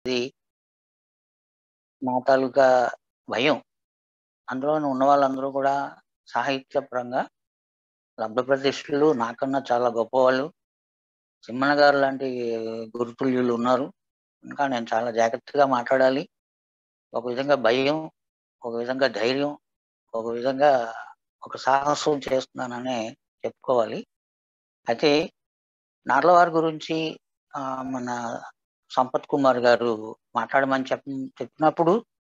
అనేది నా తాలూకా భయం అందులో ఉన్న వాళ్ళందరూ కూడా సాహిత్యపరంగా లబ్ధ ప్రతిష్ఠులు నాకన్నా చాలా గొప్పవాళ్ళు సిమ్మన్న గారు లాంటి గురుతుల్యులు ఉన్నారు ఇంకా నేను చాలా జాగ్రత్తగా మాట్లాడాలి ఒక విధంగా భయం ఒక విధంగా ధైర్యం ఒక విధంగా ఒక సాహసం చేస్తున్నాననే చెప్పుకోవాలి అయితే నార్లవారి గురించి ఆ, మన సంపత్ కుమార్ గారు మాట్లాడమని చెప్ చెప్పినప్పుడు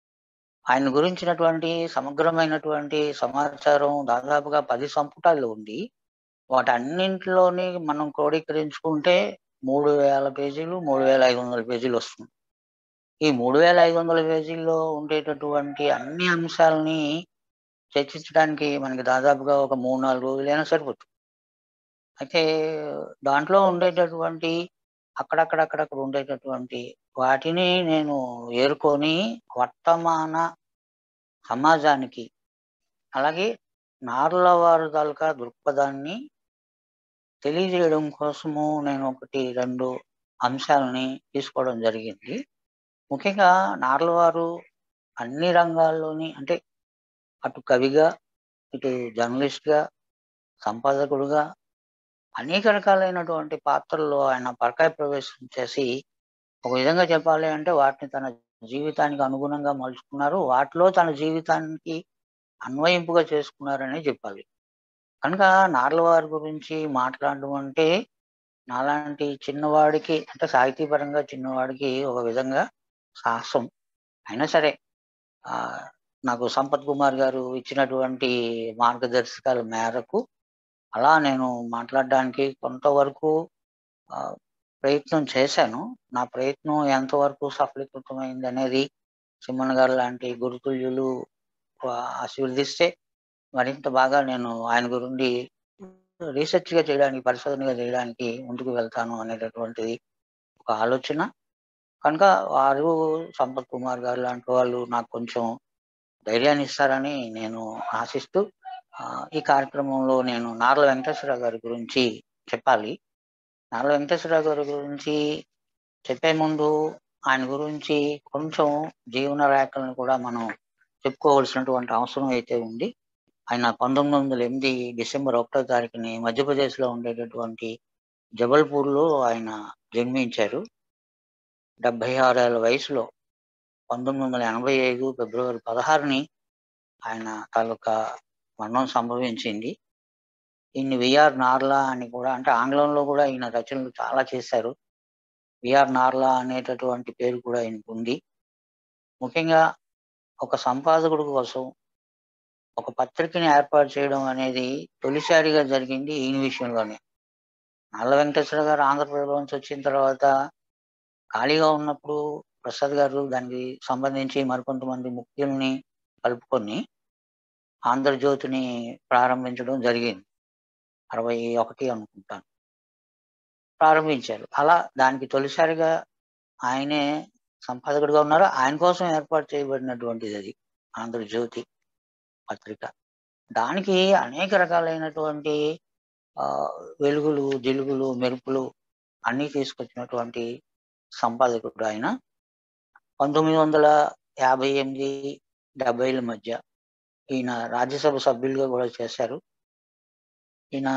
ఆయన గురించినటువంటి సమగ్రమైనటువంటి సమాచారం దాదాపుగా పది సంపుటాల్లో ఉంది వాటన్నింటిలోని మనం క్రోడీకరించుకుంటే మూడు వేల పేజీలు మూడు వేల ఐదు వందల పేజీలు వస్తుంది ఈ మూడు వేల ఐదు వందల పేజీల్లో ఉండేటటువంటి అన్ని అంశాలని చర్చించడానికి మనకి దాదాపుగా ఒక మూడు నాలుగు రోజులైనా సరిపోతుంది అయితే దాంట్లో ఉండేటటువంటి అక్కడక్కడక్కడక్కడ ఉండేటటువంటి వాటిని నేను ఏరుకొని వర్తమాన సమాజానికి అలాగే నార్ల వారి తాలూకా దృక్పథాన్ని తెలియజేయడం కోసము నేను ఒకటి రెండు అంశాలని తీసుకోవడం జరిగింది ముఖ్యంగా నార్ల వారు అన్ని రంగాల్లోని అంటే అటు కవిగా ఇటు జర్నలిస్ట్గా సంపాదకుడుగా అనేక రకాలైనటువంటి పాత్రల్లో ఆయన పరకాయ ప్రవేశం చేసి ఒక విధంగా చెప్పాలి అంటే వాటిని తన జీవితానికి అనుగుణంగా మలుచుకున్నారు వాటిలో తన జీవితానికి అన్వయింపుగా చేసుకున్నారని చెప్పాలి కనుక నార్లవారి గురించి మాట్లాడడం అంటే నాలాంటి చిన్నవాడికి అంటే సాహితీపరంగా చిన్నవాడికి ఒక విధంగా సాహసం అయినా సరే ఆ, నాకు సంపత్ కుమార్ గారు ఇచ్చినటువంటి మార్గదర్శకాల మేరకు అలా నేను మాట్లాడడానికి కొంతవరకు ఆ, ప్రయత్నం చేశాను నా ప్రయత్నం ఎంతవరకు సఫలీకృతమైంది అనేది సిమ్మన్ గారు లాంటి గురుతుల్యులు ఆ, ఆశీర్వదిస్తే మరింత బాగా నేను ఆయన గురించి రీసెర్చ్గా చేయడానికి పరిశోధనగా చేయడానికి ముందుకు వెళ్తాను అనేటటువంటిది ఒక ఆలోచన కనుక వారు సంపత్ కుమార్ గారు లాంటి వాళ్ళు నాకు కొంచెం ధైర్యాన్ని ఇస్తారని నేను ఆశిస్తూ ఆ, ఈ కార్యక్రమంలో నేను నార్ల వెంకటేశ్వరరావు గారి గురించి చెప్పాలి నార్ల వెంకటేశ్వరరావు గారి గురించి చెప్పే ముందు ఆయన గురించి కొంచెం జీవన రేఖలను కూడా మనం చెప్పుకోవాల్సినటువంటి అవసరం అయితే ఉంది ఆయన పంతొమ్మిది వందల ఎనిమిది డిసెంబర్ ఒకటో తారీఖుని మధ్యప్రదేశ్లో ఉండేటటువంటి జబల్పూర్లో ఆయన జన్మించారు డెబ్బై ఆరేళ్ల వయసులో పంతొమ్మిది వందల ఎనభై ఐదు ఫిబ్రవరి పదహారుని ఆయన తాలూకా మరణం సంభవించింది ఈయన్ని విఆర్ నార్లా అని కూడా అంటే ఆంగ్లంలో కూడా ఈయన రచనలు చాలా చేశారు విఆర్ నార్లా అనేటటువంటి పేరు కూడా ఈయనకు ఉంది ముఖ్యంగా ఒక సంపాదకుడు కోసం ఒక పత్రికని ఏర్పాటు చేయడం అనేది తొలిసారిగా జరిగింది ఈయన విషయంలోనే నల్ల వెంకటేశ్వర గారు ఆంధ్రప్రదేశ్ నుంచి వచ్చిన తర్వాత ఖాళీగా ఉన్నప్పుడు ప్రసాద్ గారు దానికి సంబంధించి మరికొంతమంది ముఖ్యుల్ని కలుపుకొని ఆంధ్రజ్యోతిని ప్రారంభించడం జరిగింది అరవై ఒకటి అనుకుంటాను ప్రారంభించారు అలా దానికి తొలిసారిగా ఆయనే సంపాదకుడిగా ఉన్నారు ఆయన కోసం ఏర్పాటు చేయబడినటువంటిది అది ఆంధ్రజ్యోతి పత్రిక దానికి అనేక రకాలైనటువంటి ఆ, వెలుగులు జిలుగులు మెరుపులు అన్నీ తీసుకొచ్చినటువంటి సంపాదకుడు ఆయన పంతొమ్మిది వందల యాభై ఎనిమిది డెబ్బైల మధ్య ఈయన రాజ్యసభ సభ్యులుగా కూడా చేశారు ఈయన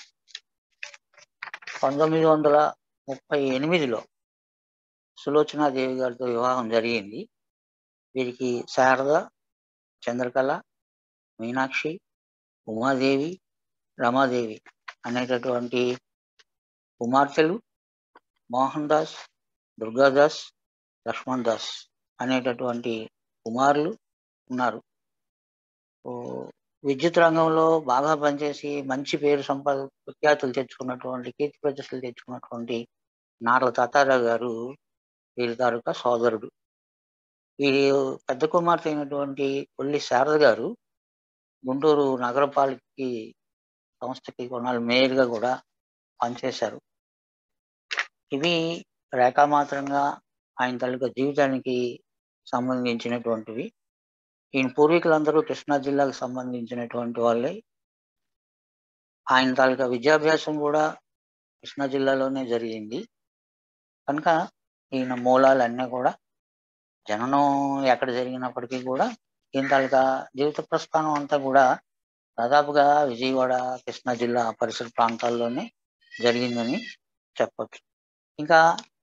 పంతొమ్మిది వందల ముప్పై ఎనిమిదిలో సులోచనాదేవి గారితో వివాహం జరిగింది వీరికి శారద చంద్రకళ మీనాక్షి ఉమాదేవి రమాదేవి అనేటటువంటి కుమార్తెలు మోహన్ దాస్ దుర్గాదాస్ లక్ష్మణ్ దాస్ అనేటటువంటి కుమారులు ఉన్నారు ఓ, విద్యుత్ రంగంలో బాగా పనిచేసి మంచి పేరు సంపాద ప్రఖ్యాతులు తెచ్చుకున్నటువంటి కీర్తి ప్రతిష్టలు తెచ్చుకున్నటువంటి నార్ల తాతారావు గారు వీరి తాలూకా సోదరుడు వీరి పెద్ద కుమార్తె అయినటువంటి కొల్లి శారద గారు గుంటూరు నగరపాలికకి సంస్థకి కొన్నాళ్ళు మేయర్గా కూడా పనిచేశారు ఇవి రేఖామాత్రంగా ఆయన తాలూకా జీవితానికి సంబంధించినటువంటివి ఈయన పూర్వీకులందరూ కృష్ణా జిల్లాకు సంబంధించినటువంటి వాళ్ళే ఆయన తాలూకా విద్యాభ్యాసం కూడా కృష్ణా జిల్లాలోనే జరిగింది కనుక ఈయన మూలాలన్నీ కూడా జననం ఎక్కడ జరిగినప్పటికీ కూడా ఈయన తాలూకా జీవిత ప్రస్థానం అంతా కూడా దాదాపుగా విజయవాడ కృష్ణా జిల్లా పరిసర ప్రాంతాల్లోనే జరిగిందని చెప్పచ్చు ఇంకా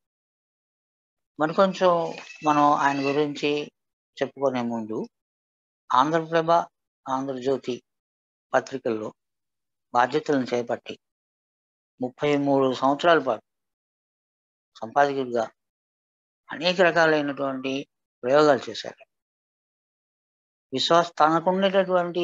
మరికొంచెం మనం ఆయన గురించి చెప్పుకునే ముందు ఆంధ్రప్రభ ఆంధ్రజ్యోతి పత్రికల్లో బాధ్యతలను చేపట్టి ముప్పై మూడు సంవత్సరాల పాటు సంపాదకుడిగా అనేక రకాలైనటువంటి ప్రయోగాలు చేశారు విశ్వాస తనకుండేటటువంటి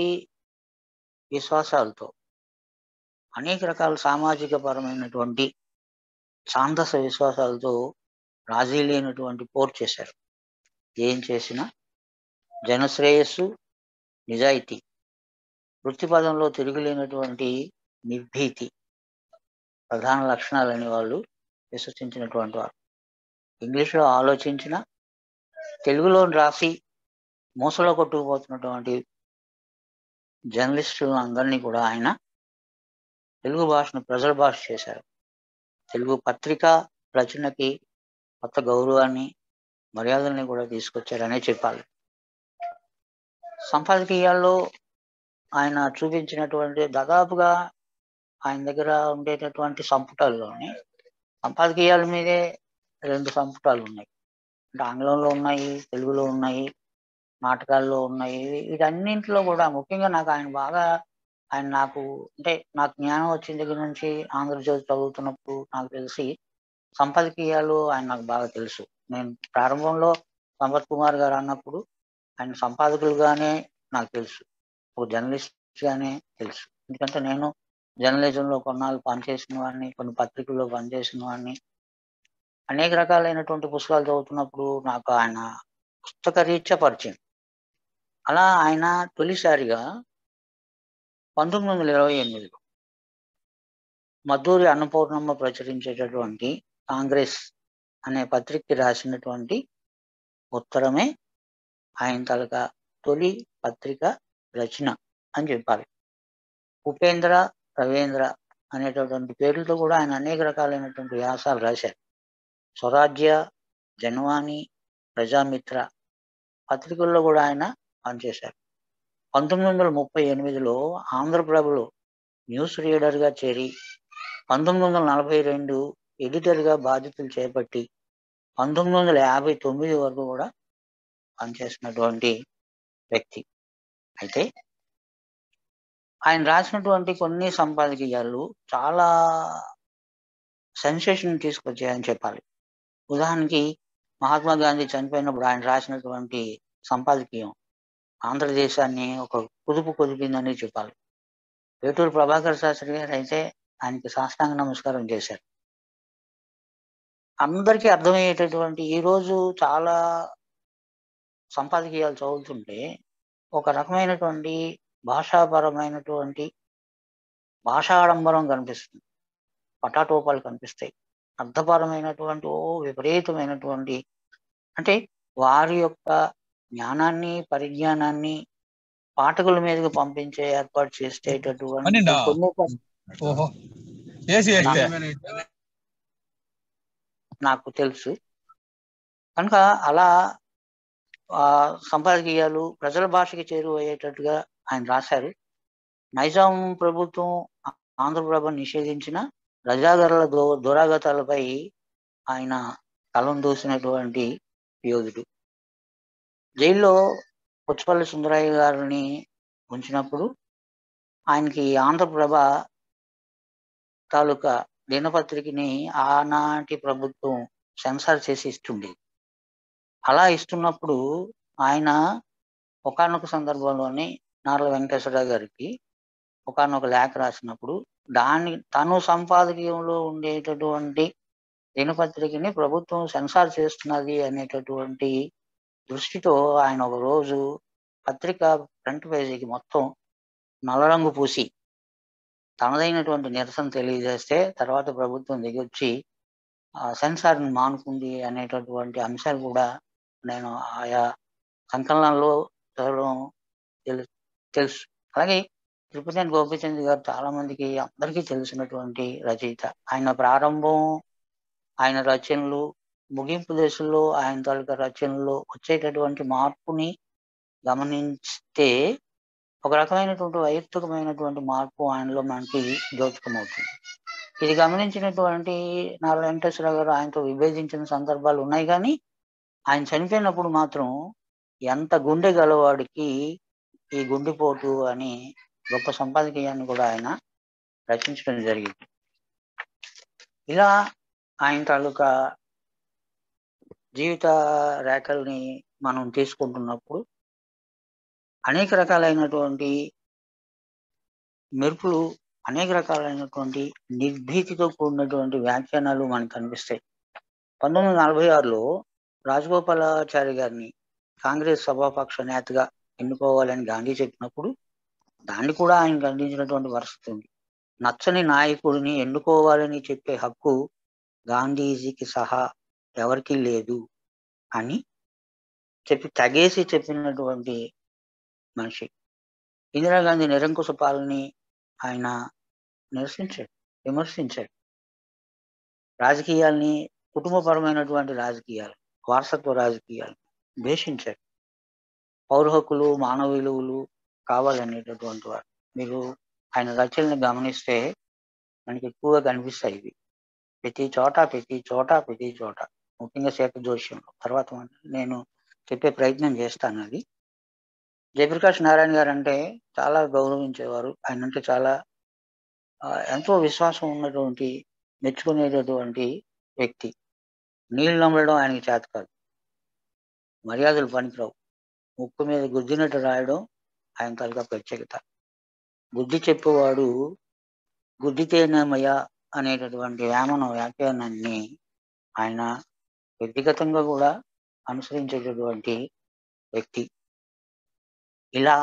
విశ్వాసాలతో అనేక రకాల సామాజిక పరమైనటువంటి ఛాందస విశ్వాసాలతో రాజీ లేనటువంటి పోరు చేశారు ఏం చేసినా జనశ్రేయస్సు నిజాయితీ వృత్తిపదంలో తిరుగులేనటువంటి నిర్భీతి ప్రధాన లక్షణాలని వాళ్ళు విశ్వసించినటువంటి వారు ఇంగ్లీష్లో ఆలోచించిన తెలుగులో రాసి మూసలో కొట్టుకుపోతున్నటువంటి జర్నలిస్టులను అందరినీ కూడా ఆయన తెలుగు భాషను ప్రజల భాష చేశారు తెలుగు పత్రిక రచనకి కొత్త గౌరవాన్ని మర్యాదల్ని కూడా తీసుకొచ్చారనే చెప్పాలి సంపాదకీయాల్లో ఆయన చూపించినటువంటి దాదాపుగా ఆయన దగ్గర ఉండేటటువంటి సంపుటాల్లోని సంపాదకీయాల మీదే రెండు సంపుటాలు ఉన్నాయి అంటే ఆంగ్లంలో ఉన్నాయి తెలుగులో ఉన్నాయి నాటకాల్లో ఉన్నాయి వీటన్నింటిలో కూడా ముఖ్యంగా నాకు ఆయన బాగా ఆయన నాకు అంటే నాకు జ్ఞానం వచ్చిన దగ్గర నుంచి ఆంధ్రజ్యోతి చదువుతున్నప్పుడు నాకు తెలిసి సంపాదకీయాలు ఆయన నాకు బాగా తెలుసు నేను ప్రారంభంలో సంపత్ కుమార్ గారు అన్నప్పుడు ఆయన సంపాదకులుగానే నాకు తెలుసు ఒక జర్నలిస్ట్ గానే తెలుసు ఎందుకంటే నేను జర్నలిజంలో కొన్నాళ్ళు పనిచేసిన వాడిని కొన్ని పత్రికల్లో పనిచేసిన వాడిని అనేక రకాలైనటువంటి పుస్తకాలు చదువుతున్నప్పుడు నాకు ఆయన పుస్తక రీత్యా పరిచయం అలా ఆయన తొలిసారిగా పంతొమ్మిది వందల ఇరవై ఎనిమిదిలో మద్దూరి అన్నపూర్ణమ్మ ప్రచురించేటటువంటి కాంగ్రెస్ అనే పత్రికకి రాసినటువంటి ఉత్తరమే ఆయన తాలూకా తొలి పత్రిక రచన అని చెప్పాలి ఉపేంద్ర రవీంద్ర అనేటటువంటి పేర్లతో కూడా ఆయన అనేక రకాలైనటువంటి వ్యాసాలు రాశారు స్వరాజ్య జనవాణి ప్రజామిత్ర పత్రికల్లో కూడా ఆయన పనిచేశారు పంతొమ్మిది వందల ముప్పై ఎనిమిదిలో ఆంధ్రప్రభలో న్యూస్ రీడర్గా చేరి పంతొమ్మిది వందల నలభై రెండు ఎడిటర్గా బాధ్యతలు చేపట్టి పంతొమ్మిది వందల యాభై తొమ్మిది వరకు కూడా పనిచేసినటువంటి వ్యక్తి అయితే ఆయన రాసినటువంటి కొన్ని సంపాదకీయాలు చాలా సెన్సేషన్ తీసుకొచ్చాయని చెప్పాలి ఉదాహరణకి మహాత్మా గాంధీ చనిపోయినప్పుడు ఆయన రాసినటువంటి సంపాదకీయం ఆంధ్రదేశాన్ని ఒక కుదుపు కుదిపిందని చెప్పాలి వేటూరు ప్రభాకర్ శాస్త్రి గారు అయితే ఆయనకి సాష్టాంగ నమస్కారం చేశారు అందరికీ అర్థమయ్యేటటువంటి ఈరోజు చాలా సంపాదకీయాలు చదువుతుంటే ఒక రకమైనటువంటి భాషాపరమైనటువంటి భాషాడంబరం కనిపిస్తుంది పటాటోపాలు కనిపిస్తాయి అర్థపరమైనటువంటి ఓ విపరీతమైనటువంటి అంటే వారి యొక్క జ్ఞానాన్ని పరిజ్ఞానాన్ని పాఠకుల మీదకి పంపించే ఏర్పాటు చేసేటటువంటి పన్నెండా? కొన్ని ఓహో ఏసీ వేస్తే నాకు తెలుసు కనుక అలా ఆ సంపాదకీయాలు ప్రజల భాషకి చేరువయ్యేటట్టుగా ఆయన రాశారు నైజాం ప్రభుత్వం ఆంధ్రప్రభ నిషేధించిన రజాగర్ల దో దురాగతాలపై ఆయన కలం దూసినటువంటి యోధుడు జైల్లో పుచ్చపల్లి సుందరయ్య గారిని ఉంచినప్పుడు ఆయనకి ఆంధ్రప్రభ తాలూకా దినపత్రికని ఆనాటి ప్రభుత్వం సెన్సార్ చేసి ఇస్తుండేది అలా ఇస్తున్నప్పుడు ఆయన ఒకానొక సందర్భంలోని నార్ల వెంకటేశ్వరరావు గారికి ఒకానొక లేఖ రాసినప్పుడు దాని తను సంపాదకీయంలో ఉండేటటువంటి దినపత్రికని ప్రభుత్వం సెన్సార్ చేస్తున్నది అనేటటువంటి దృష్టితో ఆయన ఒక రోజు పత్రిక ఫ్రంట్ పేజీకి మొత్తం నల్లరంగు పూసి తనదైనటువంటి నిరసన తెలియజేస్తే తర్వాత ప్రభుత్వం దిగొచ్చి ఆ సెన్సార్ని మానుకుంది అనేటటువంటి అంశాలు కూడా నేను ఆయా సంకలనాల్లో చదవడం తెలు తెలుసు అలాగే తిరుపతి గోపిచంద్ గారు చాలా మందికి అందరికీ తెలిసినటువంటి రచయిత ఆయన ప్రారంభం ఆయన రచనలు ముగింపు దశలో ఆయన తాలూకా రచనలో వచ్చేటటువంటి మార్పుని గమనిస్తే ఒక రకమైనటువంటి వైయక్తికమైనటువంటి మార్పు ఆయనలో మనకి దోచకమవుతుంది ఇది గమనించినటువంటి నారా వెంకటేశ్వరరావు గారు ఆయనతో విభేదించిన సందర్భాలు ఉన్నాయి కానీ ఆయన చనిపోయినప్పుడు మాత్రం ఎంత గుండె గలవాడికి ఈ గుండెపోటు అని గొప్ప సంపాదకీయాన్ని కూడా ఆయన రచించడం జరిగింది ఇలా ఆయన తాలూకా జీవిత రేఖల్ని మనం తీసుకుంటున్నప్పుడు అనేక రకాలైనటువంటి మెరుపులు అనేక రకాలైనటువంటి నిర్భీతితో కూడినటువంటి వ్యాఖ్యానాలు మనకు కనిపిస్తాయి పంతొమ్మిది వందల నలభై ఆరులో రాజగోపాలాచారి గారిని కాంగ్రెస్ సభాపక్ష నేతగా ఎన్నుకోవాలని గాంధీ చెప్పినప్పుడు దాన్ని కూడా ఆయన ఖండించినటువంటి పరిస్థితి ఉంది నచ్చని నాయకుడిని ఎన్నుకోవాలని చెప్పే హక్కు గాంధీజీకి సహా ఎవరికీ లేదు అని చెప్పి తగేసి చెప్పినటువంటి మనిషి ఇందిరాగాంధీ నిరంకుశ పాలని ఆయన నిరసించాడు విమర్శించాడు రాజకీయాల్ని కుటుంబపరమైనటువంటి రాజకీయాలు వారసత్వ రాజకీయాలు ద్వేషించాడు పౌర హక్కులు మానవ విలువలు కావాలనేటటువంటి వారు మీరు ఆయన రచనని గమనిస్తే మనకి ఎక్కువగా కనిపిస్తాయి ఇవి ప్రతి చోట ప్రతి చోట ప్రతి చోట ముఖ్యంగా శేఖర్ జోష్యంలో తర్వాత నేను చెప్పే ప్రయత్నం చేస్తాను అది జయప్రకాష్ నారాయణ గారు అంటే చాలా గౌరవించేవారు ఆయన అంటే చాలా ఎంతో విశ్వాసం ఉన్నటువంటి మెచ్చుకునేటటువంటి వ్యక్తి నీళ్ళు నమ్మడం ఆయనకి చేత కాదు మర్యాదలు పనికిరావు ముక్కు మీద గుద్దినట్టు రాయడం ఆయన తాలూకా ప్రత్యేకత బుద్ధి చెప్పేవాడు గుద్దితేనేమయ్య అనేటటువంటి వేమన వ్యాఖ్యానాన్ని ఆయన వ్యక్తిగతంగా కూడా అనుసరించేటటువంటి వ్యక్తి ఇలా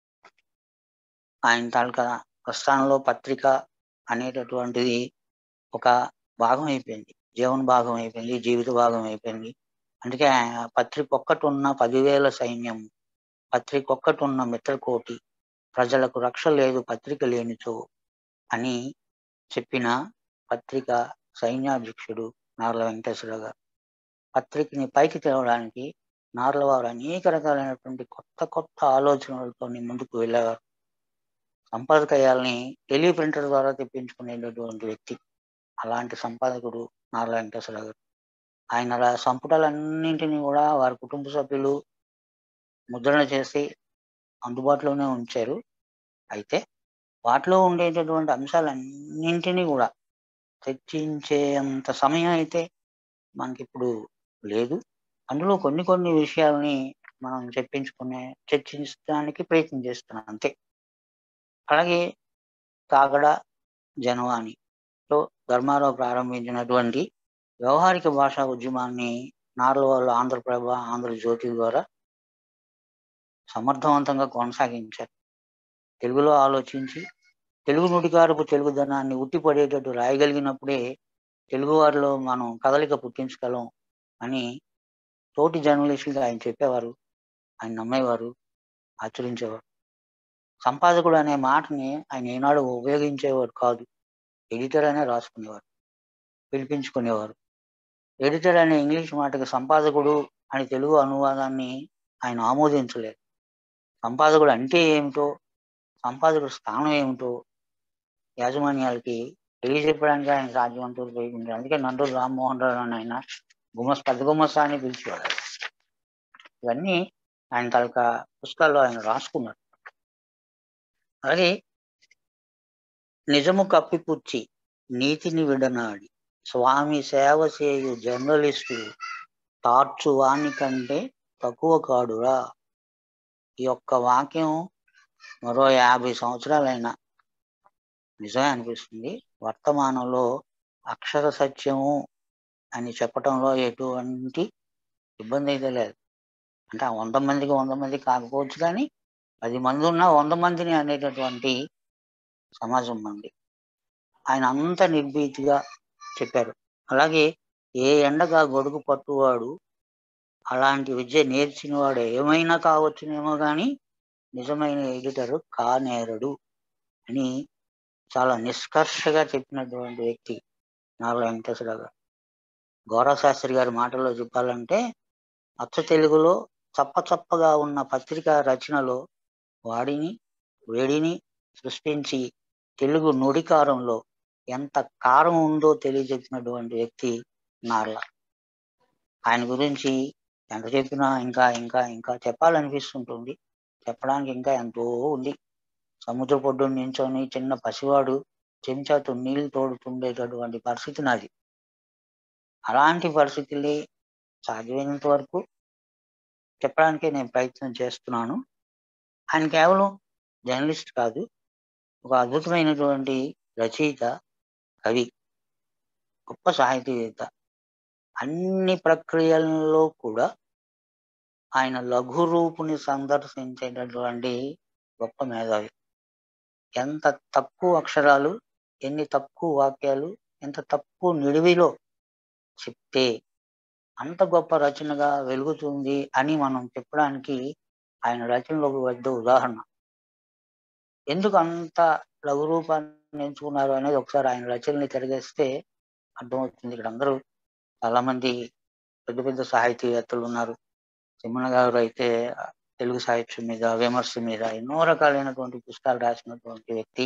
ఆయన తాలూకా ప్రస్థానంలో పత్రిక అనేటటువంటిది ఒక భాగం అయిపోయింది జీవన భాగం అయిపోయింది జీవిత భాగం అయిపోయింది అందుకే పత్రిక ఒక్కటి ఉన్న పదివేల సైన్యం పత్రిక ఒక్కటి ఉన్న మిత్రకోటి ప్రజలకు రక్ష లేదు పత్రిక లేనిచో అని చెప్పిన పత్రిక సైన్యాధ్యక్షుడు నార్ల వెంకటేశ్వర గారు పత్రికని పైకి తేవడానికి నార్ల వారు అనేక రకాలైనటువంటి కొత్త కొత్త ఆలోచనలతో ముందుకు వెళ్ళేవారు సంపాదకయాల్ని టెలి ప్రింటర్ ద్వారా తెప్పించుకునేటటువంటి వ్యక్తి అలాంటి సంపాదకుడు నార్ల వెంకటేశ్వర గారు ఆయన సంపుటాలన్నింటినీ కూడా వారి కుటుంబ సభ్యులు ముద్రణ చేసి అందుబాటులోనే ఉంచారు అయితే వాటిలో ఉండేటటువంటి అంశాలన్నింటినీ కూడా చర్చించేంత సమయం అయితే మనకి ఇప్పుడు లేదు అందులో కొన్ని కొన్ని విషయాల్ని మనం చెప్పించుకునే చర్చించడానికి ప్రయత్నం చేస్తున్నాం అంతే అలాగే కాగడ జనవాణితో ధర్మారావు ప్రారంభించినటువంటి వ్యవహారిక భాషా ఉద్యమాన్ని నార్ల వాళ్ళు ఆంధ్రప్రభ ఆంధ్రజ్యోతి ద్వారా సమర్థవంతంగా కొనసాగించారు తెలుగులో ఆలోచించి తెలుగు నుడికారపు తెలుగుదనాన్ని ఉట్టిపడేటట్టు రాయగలిగినప్పుడే తెలుగు వారిలో మనం కదలిక పుట్టించగలం అని తోటి జర్నలిస్టులుగా ఆయన చెప్పేవారు ఆయన నమ్మేవారు ఆచరించేవారు సంపాదకుడు అనే మాటని ఆయన ఏనాడు ఉపయోగించేవాడు కాదు ఎడిటర్ అనే రాసుకునేవారు పిలిపించుకునేవారు ఎడిటర్ అనే ఇంగ్లీష్ మాటకి సంపాదకుడు అని తెలుగు అనువాదాన్ని ఆయన ఆమోదించలేదు సంపాదకుడు అంటే ఏమిటో సంపాదకుడు స్థానం ఏమిటో యాజమాన్యాలకి తెలియజెప్పడానికి ఆయన సాధ్యమంతో ప్రయత్నించారు అందుకే నందూరు రామ్మోహన్ రావు అని ఆయన గుమ్మస్ పెద్ద గుమ్మస్తా అని పిలిచేవాడు ఇవన్నీ ఆయన తాలూకా పుస్తకాల్లో ఆయన రాసుకున్నారు అలాగే నిజము కప్పిపుచ్చి నీతిని విడనాడి స్వామి సేవ చేయు జర్నలిస్టు తార్చు వాణి కంటే తక్కువ కాడురా ఈ యొక్క వాక్యం మరో యాభై సంవత్సరాలైనా నిజమే అనిపిస్తుంది వర్తమానంలో అక్షర సత్యము అని చెప్పటంలో ఎటువంటి ఇబ్బంది అయితే లేదు అంటే ఆ వంద మందికి వంద మంది కాకపోవచ్చు కానీ పది మంది ఉన్న వంద మందిని అనేటటువంటి సమాజం మంది ఆయన అంత నిర్భీతిగా చెప్పారు అలాగే ఏ ఎండగా గొడుగు పట్టువాడు అలాంటి విద్య నేర్చిన వాడు ఏమైనా కావచ్చునేమో కానీ నిజమైన ఎడిటర్ కానేరడు అని చాలా నిష్కర్షగా చెప్పినటువంటి వ్యక్తి నాగ వెంకటేశ్వర గారు గౌరవశాస్త్రి గారి మాటల్లో చెప్పాలంటే అచ్చ తెలుగులో చప్ప చప్పగా ఉన్న పత్రికా రచనలో వాడిని వేడిని సృష్టించి తెలుగు నుడికారంలో ఎంత కారం ఉందో తెలియజెప్పినటువంటి వ్యక్తి నార్ల ఆయన గురించి ఎంత చెప్పినా ఇంకా ఇంకా ఇంకా చెప్పాలనిపిస్తుంటుంది చెప్పడానికి ఇంకా ఎంతో ఉంది సముద్ర పొడ్డు నించొని చిన్న పసివాడు చెంచాతో నీళ్లు తోడుతుండేటటువంటి పరిస్థితి నాది అలాంటి పరిస్థితుల్ని సాధ్యమైనంత వరకు చెప్పడానికే నేను ప్రయత్నం చేస్తున్నాను ఆయన కేవలం జర్నలిస్ట్ కాదు ఒక అద్భుతమైనటువంటి రచయిత కవి గొప్ప సాహితీవేత్త అన్ని ప్రక్రియలలో కూడా ఆయన లఘు రూపుని సందర్శించేటటువంటి గొప్ప మేధావి ఎంత తక్కువ అక్షరాలు ఎన్ని తక్కువ వాక్యాలు ఎంత తక్కువ నిడివిలో చెప్తే అంత గొప్ప రచనగా వెలుగుతుంది అని మనం చెప్పడానికి ఆయన రచనలో ఒక పెద్ద ఉదాహరణ ఎందుకు అంత లఘు రూపాన్ని ఎంచుకున్నారు అనేది ఒకసారి ఆయన రచనని తిరగేస్తే అర్థమవుతుంది ఇక్కడ అందరూ చాలా మంది పెద్ద పెద్ద సాహితీవేత్తలు ఉన్నారు తిమ్మన గారు అయితే తెలుగు సాహిత్యం మీద విమర్శ మీద ఎన్నో రకాలైనటువంటి పుస్తకాలు రాసినటువంటి వ్యక్తి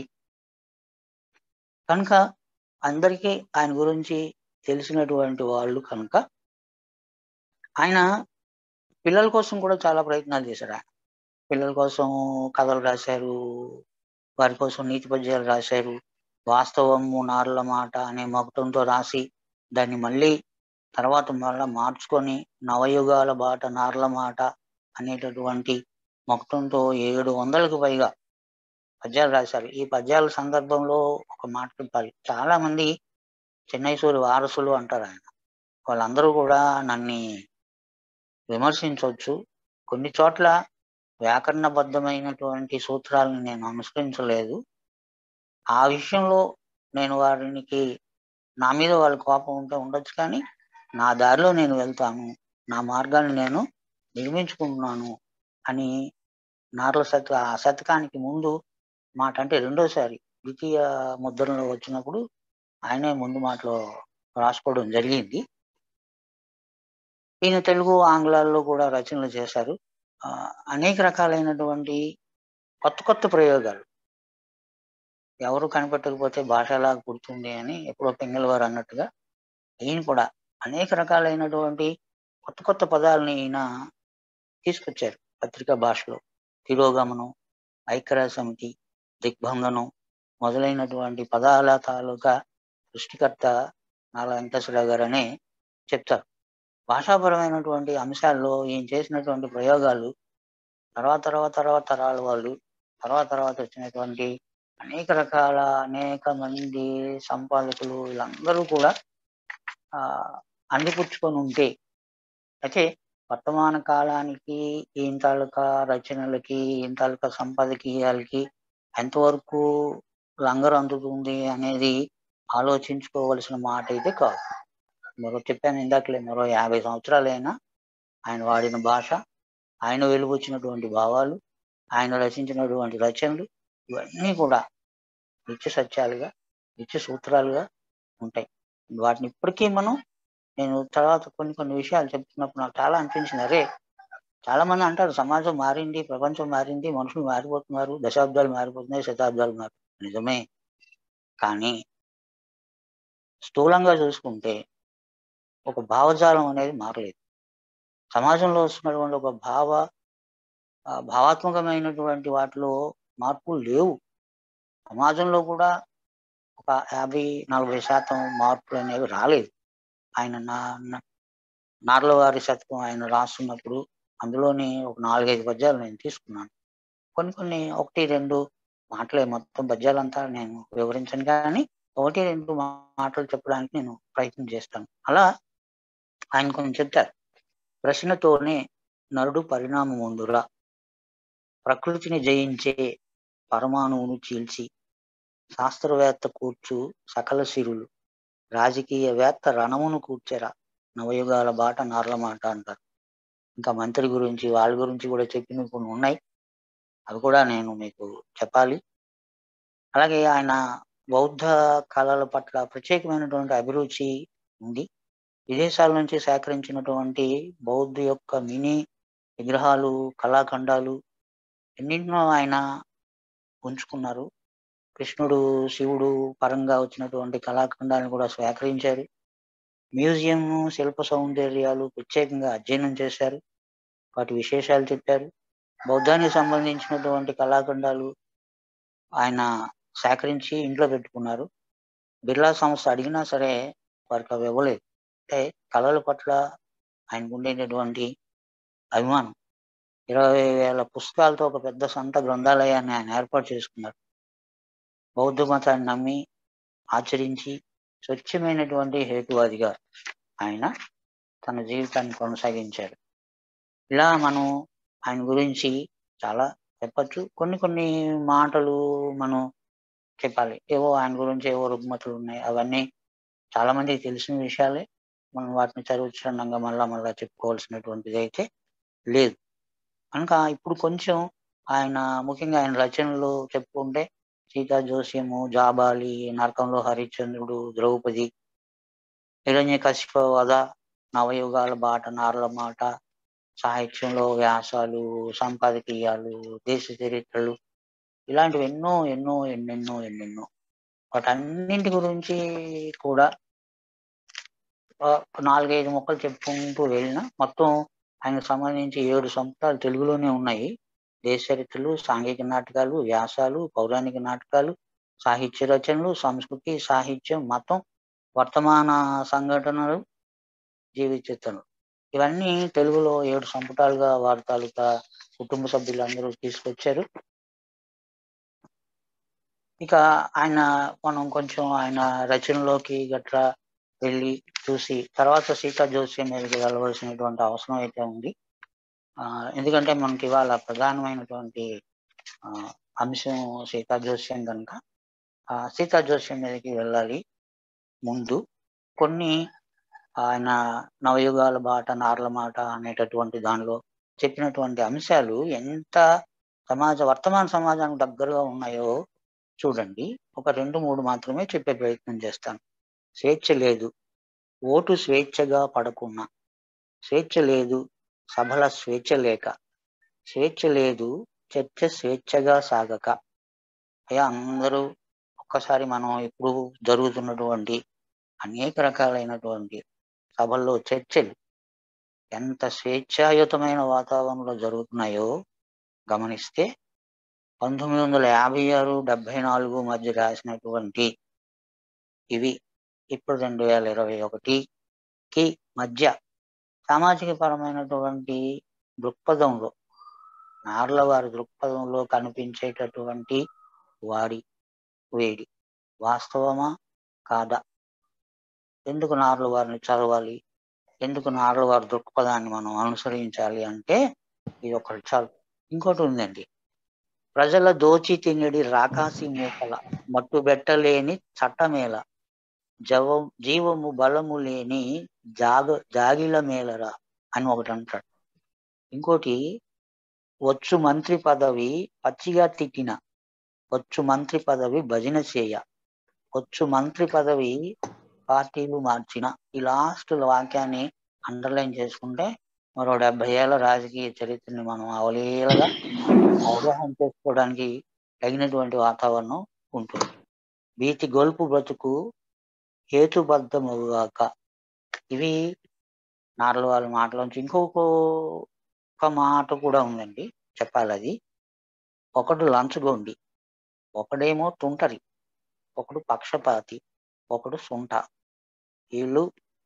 కనుక అందరికీ ఆయన గురించి తెలిసినటువంటి వాళ్ళు కనుక ఆయన పిల్లల కోసం కూడా చాలా ప్రయత్నాలు చేశారు ఆయన పిల్లల కోసం కథలు రాశారు వారి కోసం నీతి పద్యాలు రాశారు వాస్తవము నార్ల మాట అనే మకుటంతో రాసి దాన్ని మళ్ళీ తర్వాత మళ్ళా మార్చుకొని నవయుగాల బాట నార్ల మాట అనేటటువంటి మొత్తంతో ఏడు వందలకు పైగా పద్యాలు రాశారు ఈ పద్యాల సందర్భంలో ఒక మాట చెప్పాలి చాలా మంది చెన్నైసూరి వారసులు అంటారు ఆయన వాళ్ళందరూ కూడా నన్ను విమర్శించవచ్చు కొన్ని చోట్ల వ్యాకరణబద్ధమైనటువంటి సూత్రాలను నేను అనుసరించలేదు ఆ విషయంలో నేను వారికి నా మీద వాళ్ళ కోపం ఉంటే ఉండొచ్చు కానీ నా దారిలో నేను వెళ్తాను నా మార్గాన్ని నేను నిర్మించుకుంటున్నాను అని నార్ల శత ఆ శతకానికి ముందు మాట అంటే రెండోసారి ద్వితీయ ముద్రణలో వచ్చినప్పుడు ఆయనే ముందు మాటలో రాసుకోవడం జరిగింది ఈయన తెలుగు ఆంగ్లాల్లో కూడా రచనలు చేశారు అనేక రకాలైనటువంటి కొత్త కొత్త ప్రయోగాలు ఎవరు కనిపెట్టకపోతే భాషలాగా పుడుతుంది అని ఎప్పుడో పెంగళ వారు అన్నట్టుగా ఈయన కూడా అనేక రకాలైనటువంటి కొత్త కొత్త పదాలని ఈయన తీసుకొచ్చారు పత్రికా భాషలో తిరోగమనం ఐక్యరాజ్య సమితి దిగ్భంగనం మొదలైనటువంటి పదాల తాలూకా సృష్టికర్త నాలా వెంకటేశ్వరరావు గారు అనే చెప్తారు భాషాపరమైనటువంటి అంశాల్లో ఈయన చేసినటువంటి ప్రయోగాలు తర్వాత తర్వాత తర్వాత తరాల వాళ్ళు తర్వాత తర్వాత వచ్చినటువంటి అనేక రకాల అనేక మంది సంపాదకులు వీళ్ళందరూ కూడా ఆ అందిపుచ్చుకొని ఉంటే అయితే వర్తమాన కాలానికి ఈయన తాలూకా రచనలకి ఈయన తాలూకా సంపాదకీయాలకి ఎంతవరకు లంగరు అందుతుంది అనేది ఆలోచించుకోవలసిన మాట అయితే కాదు మరో చెప్పాను ఇందాకలే మరో యాభై సంవత్సరాలైనా ఆయన వాడిన భాష ఆయన వెలువచ్చినటువంటి భావాలు ఆయన రచించినటువంటి రచనలు ఇవన్నీ కూడా నిత్య సత్యాలుగా నిత్య సూత్రాలుగా ఉంటాయి వాటిని ఇప్పటికీ మనం నేను తర్వాత కొన్ని కొన్ని విషయాలు చెప్తున్నప్పుడు నాకు చాలా అనిపించింది అరే చాలా మంది అంటారు సమాజం మారింది ప్రపంచం మారింది మనుషులు మారిపోతున్నారు దశాబ్దాలు మారిపోతున్నాయి శతాబ్దాలు మారి నిజమే కానీ స్థూలంగా చూసుకుంటే ఒక భావజాలం అనేది మారలేదు సమాజంలో వస్తున్నటువంటి ఒక భావ భావాత్మకమైనటువంటి వాటిలో మార్పులు లేవు సమాజంలో కూడా ఒక యాభై నలభై శాతం మార్పులు అనేవి రాలేదు ఆయన నా నార్ల వారి శతకం ఆయన రాస్తున్నప్పుడు అందులోని ఒక నాలుగైదు పద్యాలు నేను తీసుకున్నాను కొన్ని కొన్ని ఒకటి రెండు మాటలే మొత్తం పద్యాలంతా నేను వివరించను కానీ ఒకటి రెండు మాటలు చెప్పడానికి నేను ప్రయత్నం చేస్తాను అలా ఆయన కొంచెం చెప్తారు ప్రశ్నతోనే నరుడు పరిణామం ఉండురా ప్రకృతిని జయించే పరమాణువును చీల్చి శాస్త్రవేత్త కూర్చు సకల సిరులు రాజకీయవేత్త రణమును కూర్చెరా నవయుగాల బాట నార్ల మాట అంటారు ఇంకా మంత్రి గురించి వాళ్ళ గురించి కూడా చెప్పినవి కొన్ని ఉన్నాయి అవి కూడా నేను మీకు చెప్పాలి అలాగే ఆయన బౌద్ధ కళల పట్ల ప్రత్యేకమైనటువంటి అభిరుచి ఉంది విదేశాల నుంచి సేకరించినటువంటి బౌద్ధ యొక్క మినీ విగ్రహాలు కళాఖండాలు ఎన్నింటినో ఆయన ఉంచుకున్నారు కృష్ణుడు శివుడు పరంగా వచ్చినటువంటి కళాఖండాలను కూడా సేకరించారు మ్యూజియం శిల్ప సౌందర్యాలు ప్రత్యేకంగా అధ్యయనం చేశారు వాటి విశేషాలు చెప్పారు బౌద్ధానికి సంబంధించినటువంటి కళాఖండాలు ఆయన సేకరించి ఇంట్లో పెట్టుకున్నారు బిర్లా సంస్థ అడిగినా సరే వారికి అవి ఇవ్వలేదు అంటే కళల పట్ల ఆయనకు ఉండేటటువంటి అభిమానం ఇరవై వేల పుస్తకాలతో ఒక పెద్ద సొంత గ్రంథాలయాన్ని ఆయన ఏర్పాటు చేసుకున్నారు బౌద్ధ మతాన్ని నమ్మి ఆచరించి స్వచ్ఛమైనటువంటి హేతువాదిగా ఆయన తన జీవితాన్ని కొనసాగించారు ఇలా మనం ఆయన గురించి చాలా చెప్పచ్చు కొన్ని కొన్ని మాటలు మనం చెప్పాలి ఏవో ఆయన గురించి ఏవో రుగ్మతులు ఉన్నాయి అవన్నీ చాలా మందికి తెలిసిన విషయాలే మనం వాటిని చదువుచండంగా మళ్ళా మళ్ళా చెప్పుకోవాల్సినటువంటిది అయితే లేదు కనుక ఇప్పుడు కొంచెం ఆయన ముఖ్యంగా ఆయన రచనలు చెప్పుకుంటే సీతా జోస్యము జాబాలి నరకంలో హరిశ్చంద్రుడు ద్రౌపది హిరణ్య కశిప వధ నవయుగాల బాట నార్ల మాట సాహిత్యంలో వ్యాసాలు సంపాదకీయాలు దేశ చరిత్రలు ఇలాంటివి ఎన్నో ఎన్నో ఎన్నెన్నో ఎన్నెన్నో వాటన్నింటి గురించి కూడా ఆ, నాలుగైదు మొక్కలు చెప్పుకుంటూ వెళ్ళిన మొత్తం ఆయనకు సంబంధించి ఏడు సంపుటాలు తెలుగులోనే ఉన్నాయి దేశ చరిత్రలు సాంఘిక నాటకాలు వ్యాసాలు పౌరాణిక నాటకాలు సాహిత్య రచనలు సంస్కృతి సాహిత్యం మతం వర్తమాన సంఘటనలు జీవిత చిత్రణలు ఇవన్నీ తెలుగులో ఏడు సంపుటాలుగా వారి తాలూకా కుటుంబ సభ్యులందరూ తీసుకొచ్చారు ఇక ఆయన మనం కొంచెం ఆయన రచనలోకి గట్రా వెళ్ళి చూసి తర్వాత సీతా జోస్యం మీదకి వెళ్ళవలసినటువంటి అవసరం అయితే ఉంది ఆ, ఎందుకంటే మనకి ఇవాళ ప్రధానమైనటువంటి ఆ, అంశం సీతా జోస్యం కనుక ఆ సీతా జోస్యం మీదకి వెళ్ళాలి ముందు కొన్ని ఆయన నవయుగాల బాట నార్ల మాట అనేటటువంటి దానిలో చెప్పినటువంటి అంశాలు ఎంత సమాజ వర్తమాన సమాజానికి దగ్గరగా ఉన్నాయో చూడండి ఒక రెండు మూడు మాత్రమే చెప్పే ప్రయత్నం చేస్తాను స్వేచ్ఛ లేదు ఓటు స్వేచ్ఛగా పడకున్నా స్వేచ్ఛ లేదు సభల స్వేచ్ఛ లేక స్వేచ్ఛ లేదు చర్చ స్వేచ్ఛగా సాగక అయ్యా అందరూ ఒక్కసారి మనం ఇప్పుడు జరుగుతున్నటువంటి అనేక రకాలైనటువంటి సభల్లో చర్చలు ఎంత స్వేచ్ఛాయుతమైన వాతావరణంలో జరుగుతున్నాయో గమనిస్తే పంతొమ్మిది వందల యాభై ఆరు డెబ్బై నాలుగు మధ్య రాసినటువంటి ఇవి ఇప్పుడు రెండు వేల ఇరవై ఒకటికి మధ్య సామాజిక పరమైనటువంటి దృక్పథంలో నార్ల వారి దృక్పథంలో కనిపించేటటువంటి వాడి వేడి వాస్తవమా కాదా ఎందుకు నార్ల వారిని చదవాలి ఎందుకు నార్ల వారి దృక్పథాన్ని మనం అనుసరించాలి అంటే ఇది ఒకటి చాలు ఇంకోటి ఉందండి ప్రజల దోచి తినడి రాకాసి మూకల మట్టు బెట్టలేని చట్టమేల జవ జీవము బలము లేని జాగ జాగిల మేలరా అని ఒకటి అంటాడు ఇంకోటి వచ్చు మంత్రి పదవి పచ్చిగా తిట్టిన వచ్చు మంత్రి పదవి భజన చేయ వచ్చు మంత్రి పదవి పార్టీలు మార్చిన ఈ లాస్ట్ వాక్యాన్ని అండర్లైన్ చేసుకుంటే మరో డెబ్బై ఏళ్ళ రాజకీయ చరిత్రని మనం అవలీలగా అవగాహన చేసుకోవడానికి తగినటువంటి వాతావరణం ఉంటుంది వీటి గొలుపు బ్రతుకు హేతుబద్ధమవుగాక ఇవి నార్ల వాళ్ళ మాటలోంచి ఇంకొక ఒక మాట కూడా ఉందండి చెప్పాలి అది ఒకడు లంచగొండి ఒకడేమో తుంటరి ఒకడు పక్షపాతి ఒకడు సుంట వీళ్ళు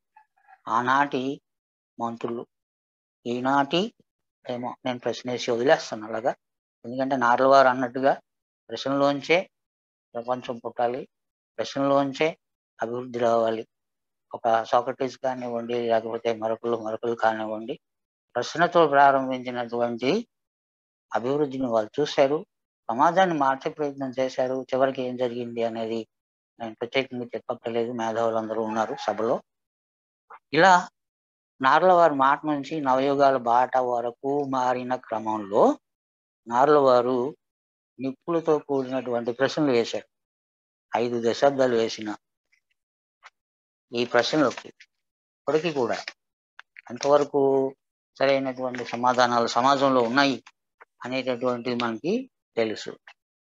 ఆనాటి మంత్రులు ఈనాటి ఏమో నేను ప్రశ్నేసి వదిలేస్తాను అలాగా ఎందుకంటే నార్లవారు అన్నట్టుగా ప్రశ్నలోంచే ప్రపంచం పుట్టాలి ప్రశ్నలోంచే అభివృద్ధి రావాలి ఒక సాక్రటీస్ కానివ్వండి లేకపోతే మరొకరు మరొకరు కానివ్వండి ప్రశ్నతో ప్రారంభించినటువంటి అభివృద్ధిని వాళ్ళు చూశారు సమాజాన్ని మార్చే ప్రయత్నం చేశారు చివరికి ఏం జరిగింది అనేది నేను ప్రత్యేకంగా చెప్పక్కర్లేదు మేధావులందరూ ఉన్నారు సభలో ఇలా నార్ల వారి మాట నుంచి నవయుగాల బాట వరకు మారిన క్రమంలో నార్ల వారు నిప్పులతో కూడినటువంటి ప్రశ్నలు వేశారు ఐదు దశాబ్దాలు వేసిన ఈ ప్రశ్నలకి ఇప్పటికీ కూడా ఎంతవరకు సరైనటువంటి సమాధానాలు సమాజంలో ఉన్నాయి అనేటటువంటిది మనకి తెలుసు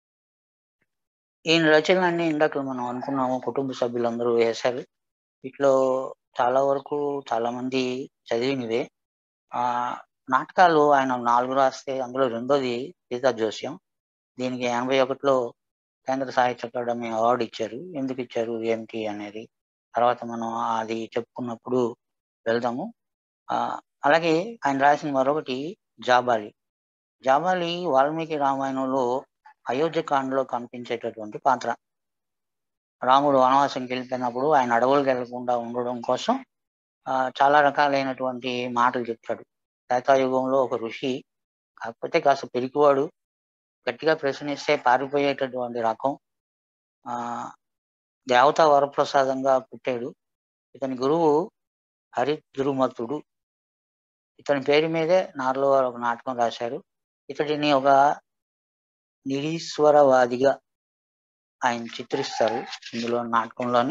ఈయన రచనలన్నీ ఇందాక మనం అనుకున్నాము కుటుంబ సభ్యులందరూ వేశారు వీటిలో చాలా వరకు చాలా మంది చదివినవే ఆ నాటకాలు ఆయన నాలుగు రాస్తే అందులో రెండోది సీతా జోస్యం దీనికి ఎనభై ఒకటిలో కేంద్ర సాహిత్య అకాడమీ అవార్డు ఇచ్చారు ఎందుకు ఇచ్చారు ఏంటి అనేది తర్వాత మనం అది చెప్పుకున్నప్పుడు వెళ్దాము ఆ అలాగే ఆయన రాసిన మరొకటి జాబాలి జాబాలి వాల్మీకి రామాయణంలో అయోధ్యకాండలో కనిపించేటటువంటి పాత్ర రాముడు వనవాసంకి వెళ్ళిపోయినప్పుడు ఆయన అడవులకు వెళ్లకుండా ఉండడం కోసం ఆ, చాలా రకాలైనటువంటి మాటలు చెప్తాడు త్రేతాయుగంలో ఒక ఋషి కాకపోతే కాస్త పెరిగివాడు గట్టిగా ప్రశ్నిస్తే పారిపోయేటటువంటి రకం ఆ దేవతా వరప్రసాదంగా పుట్టాడు ఇతని గురువు హరిద్రుమతుడు ఇతని పేరు మీదే నార్లో వారు ఒక నాటకం రాశారు ఇతడిని ఒక నిరీశ్వరవాదిగా ఆయన చిత్రిస్తారు ఇందులో నాటకంలోని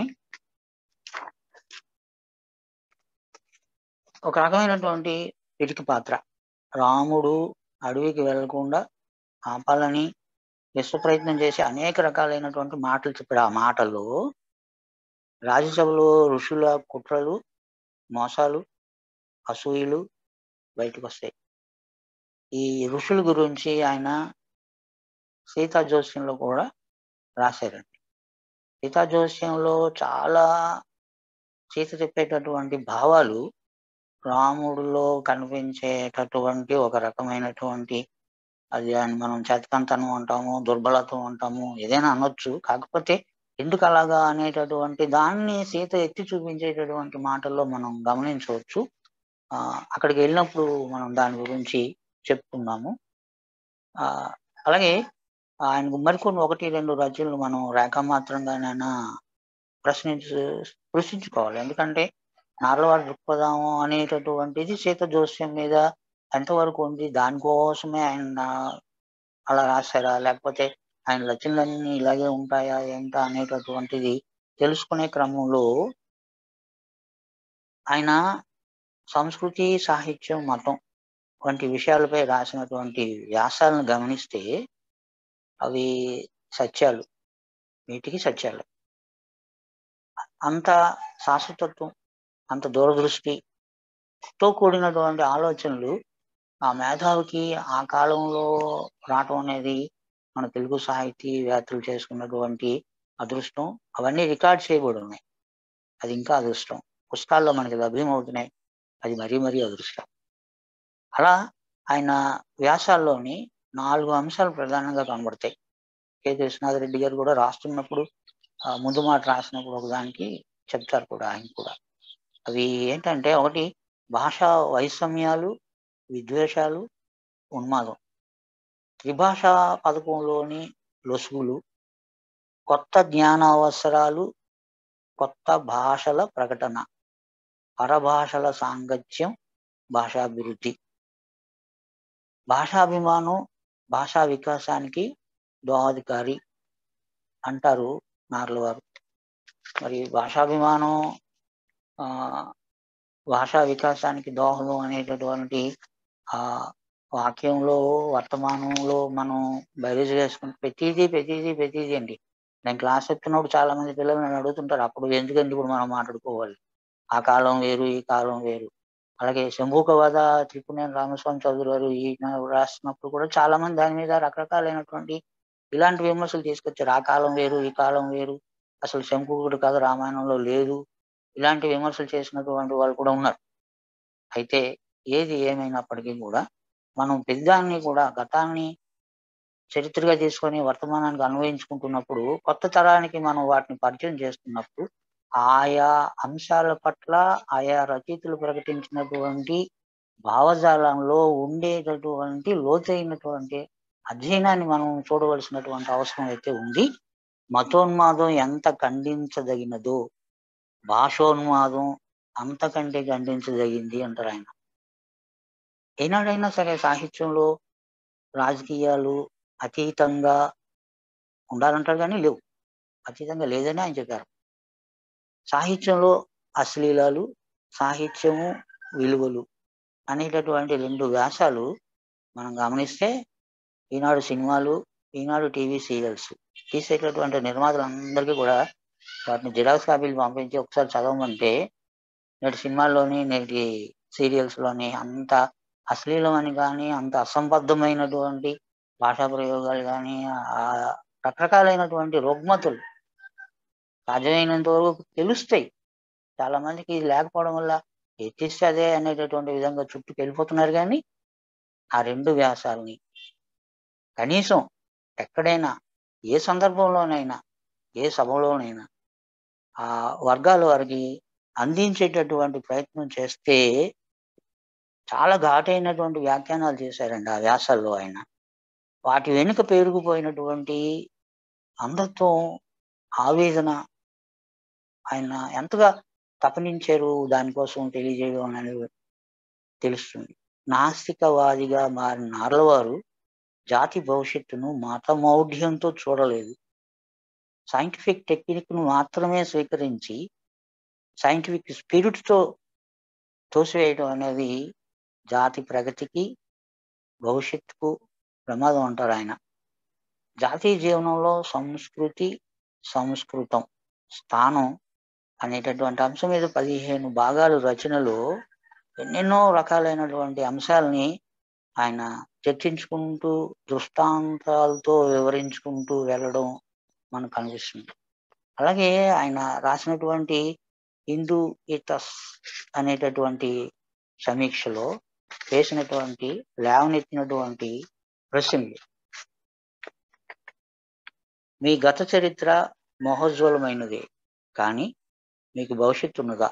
ఒక రకమైనటువంటి పిరికి పాత్ర రాముడు అడవికి వెళ్లకుండా ఆపాలని విశ్వ ప్రయత్నం చేసి అనేక రకాలైనటువంటి మాటలు చెప్పాడు ఆ మాటలు రాజ్యసభలో ఋషుల కుట్రలు మోసాలు అసూయలు బయటకు వస్తాయి ఈ ఋషుల గురించి ఆయన సీతా జోస్యంలో కూడా రాశారండి సీతా జోస్యంలో చాలా సీత చెప్పేటటువంటి భావాలు రాముడిలో కనిపించేటటువంటి ఒక రకమైనటువంటి అది అని మనం చేతకంతనం అంటాము దుర్బలత్వం అంటాము ఏదైనా అనొచ్చు కాకపోతే ఎందుకు అలాగా అనేటటువంటి దాన్ని సీత ఎత్తి చూపించేటటువంటి మాటల్లో మనం గమనించవచ్చు ఆ అక్కడికి వెళ్ళినప్పుడు మనం దాని గురించి చెప్పుకున్నాము ఆ అలాగే ఆయనకు మరికొన్ని ఒకటి రెండు రచనలు మనం రేఖామాత్రంగానైనా ప్రశ్నించు స్పృశించుకోవాలి ఎందుకంటే నార్లవారి దృక్పథం అనేటటువంటిది సీత జోస్యం మీద ఎంతవరకు ఉంది దానికోసమే ఆయన అలా రాశారా లేకపోతే ఆయన రచనలన్నీ ఇలాగే ఉంటాయా ఏంటా అనేటటువంటిది తెలుసుకునే క్రమంలో ఆయన సంస్కృతి సాహిత్యం మతం వంటి విషయాలపై రాసినటువంటి వ్యాసాలను గమనిస్తే అవి సత్యాలు వీటికి సత్యాలు అంత శాశ్వతత్వం అంత దూరదృష్టితో కూడినటువంటి ఆలోచనలు ఆ మేధావికి ఆ కాలంలో రావటం అనేది మన తెలుగు సాహితీవేత్తలు చేసుకున్నటువంటి అదృష్టం అవన్నీ రికార్డ్ చేయబడి ఉన్నాయి అది ఇంకా అదృష్టం పుస్తకాల్లో మనకి లభ్యమవుతున్నాయి అది మరీ మరీ అదృష్టం అలా ఆయన వ్యాసాల్లోని నాలుగు అంశాలు ప్రధానంగా కనబడతాయి కె కృష్ణాథ్ రెడ్డి గారు కూడా రాస్తున్నప్పుడు ఆ ముందు మాట రాసినప్పుడు ఒకదానికి చెప్తారు కూడా ఆయన కూడా అవి ఏంటంటే ఒకటి భాషా వైషమ్యాలు విద్వేషాలు ఉన్మాదం త్రిభాషా పథకంలోని లొసుగులు కొత్త జ్ఞానావసరాలు కొత్త భాషల ప్రకటన పరభాషల సాంగత్యం భాషాభివృద్ధి భాషాభిమానం భాషా వికాసానికి దోహదకారి అంటారు నార్ల వారు మరి భాషాభిమానం ఆ భాషా వికాసానికి దోహదం అనేటటువంటి ఆ వాక్యంలో వర్తమానంలో మనం బయలుదేరి చేసుకుంటే ప్రతిదీ ప్రతిదీ ప్రతిదీ అండి నేను క్లాస్ చెప్తున్నప్పుడు చాలా మంది పిల్లలు నన్ను అడుగుతుంటారు అప్పుడు ఎందుకంటే ఇప్పుడు మనం మాట్లాడుకోవాలి ఆ కాలం వేరు ఈ కాలం వేరు అలాగే శంభూకవాద త్రిపుణేని రామస్వామి చౌదరి గారు ఈ రాసినప్పుడు కూడా చాలా మంది దాని మీద రకరకాలైనటువంటి ఇలాంటి విమర్శలు తీసుకొచ్చారు ఆ కాలం వేరు ఈ కాలం వేరు అసలు శంకుకుడు కథ రామాయణంలో లేదు ఇలాంటి విమర్శలు చేసినటువంటి వాళ్ళు కూడా ఉన్నారు అయితే ఏది ఏమైనప్పటికీ కూడా మనం పెద్దాన్ని కూడా గతాన్ని చరిత్రగా తీసుకొని వర్తమానానికి అన్వయించుకుంటున్నప్పుడు కొత్త తరానికి మనం వాటిని పరిచయం చేస్తున్నప్పుడు ఆయా అంశాల పట్ల ఆయా రచయితలు ప్రకటించినటువంటి భావజాలంలో ఉండేటటువంటి లోతైనటువంటి అధ్యయనాన్ని మనం చూడవలసినటువంటి అవసరం అయితే ఉంది మతోన్మాదం ఎంత ఖండించదగినదో భాషోన్మాదం అంతకంటే ఖండించదగింది అంటారు ఆయన ఏనాడైనా సరే సాహిత్యంలో రాజకీయాలు అతీతంగా ఉండాలంటారు కానీ లేవు అతీతంగా లేదని ఆయన చెప్పారు సాహిత్యంలో అశ్లీలాలు సాహిత్యము విలువలు అనేటటువంటి రెండు వ్యాసాలు మనం గమనిస్తే ఈనాడు సినిమాలు ఈనాడు టీవీ సీరియల్స్ తీసేటటువంటి నిర్మాతలందరికీ కూడా వాటిని జిరాక్స్ కాపీలు పంపించి ఒకసారి చదవమంటే నేటి సినిమాల్లోని నేటి సీరియల్స్లోని అంత అశ్లీలమని కానీ అంత అసంబద్ధమైనటువంటి భాషా ప్రయోగాలు కానీ ఆ రకరకాలైనటువంటి రుగ్మతులు సాధ్యమైనంత వరకు తెలుస్తాయి చాలా మందికి ఇది లేకపోవడం వల్ల ఎత్తిస్తే అదే అనేటటువంటి విధంగా చుట్టూకి వెళ్ళిపోతున్నారు కానీ ఆ రెండు వ్యాసాలని కనీసం ఎక్కడైనా ఏ సందర్భంలోనైనా ఏ సభలోనైనా ఆ వర్గాల వారికి అందించేటటువంటి ప్రయత్నం చేస్తే చాలా ఘాటైనటువంటి వ్యాఖ్యానాలు చేశారండి ఆ వ్యాసాల్లో ఆయన వాటి వెనుక పేరుకుపోయినటువంటి అంధత్వం ఆవేదన ఆయన ఎంతగా తపనించారు దానికోసం తెలియజేయడం అనేది తెలుస్తుంది నాస్తికవాదిగా మారిన నార్లవారు జాతి భవిష్యత్తును మతమౌఢ్యంతో చూడలేదు సైంటిఫిక్ టెక్నిక్ను మాత్రమే స్వీకరించి సైంటిఫిక్ స్పిరిట్తో తోసివేయడం అనేది జాతి ప్రగతికి భవిష్యత్తుకు ప్రమాదం అంటారు ఆయన జాతీయ జీవనంలో సంస్కృతి సంస్కృతం స్థానం అనేటటువంటి అంశం మీద పదిహేను భాగాలు రచనలో ఎన్నెన్నో రకాలైనటువంటి అంశాలని ఆయన చర్చించుకుంటూ దృష్టాంతాలతో వివరించుకుంటూ వెళ్ళడం మనకు కనిపిస్తుంది అలాగే ఆయన రాసినటువంటి హిందూ ఇతస్ అనేటటువంటి సమీక్షలో వేసినటువంటి లేవనెత్తినటువంటి ప్రశ్నలు మీ గత చరిత్ర మహోజ్వలమైనదే కానీ మీకు భవిష్యత్తు ఉన్నదా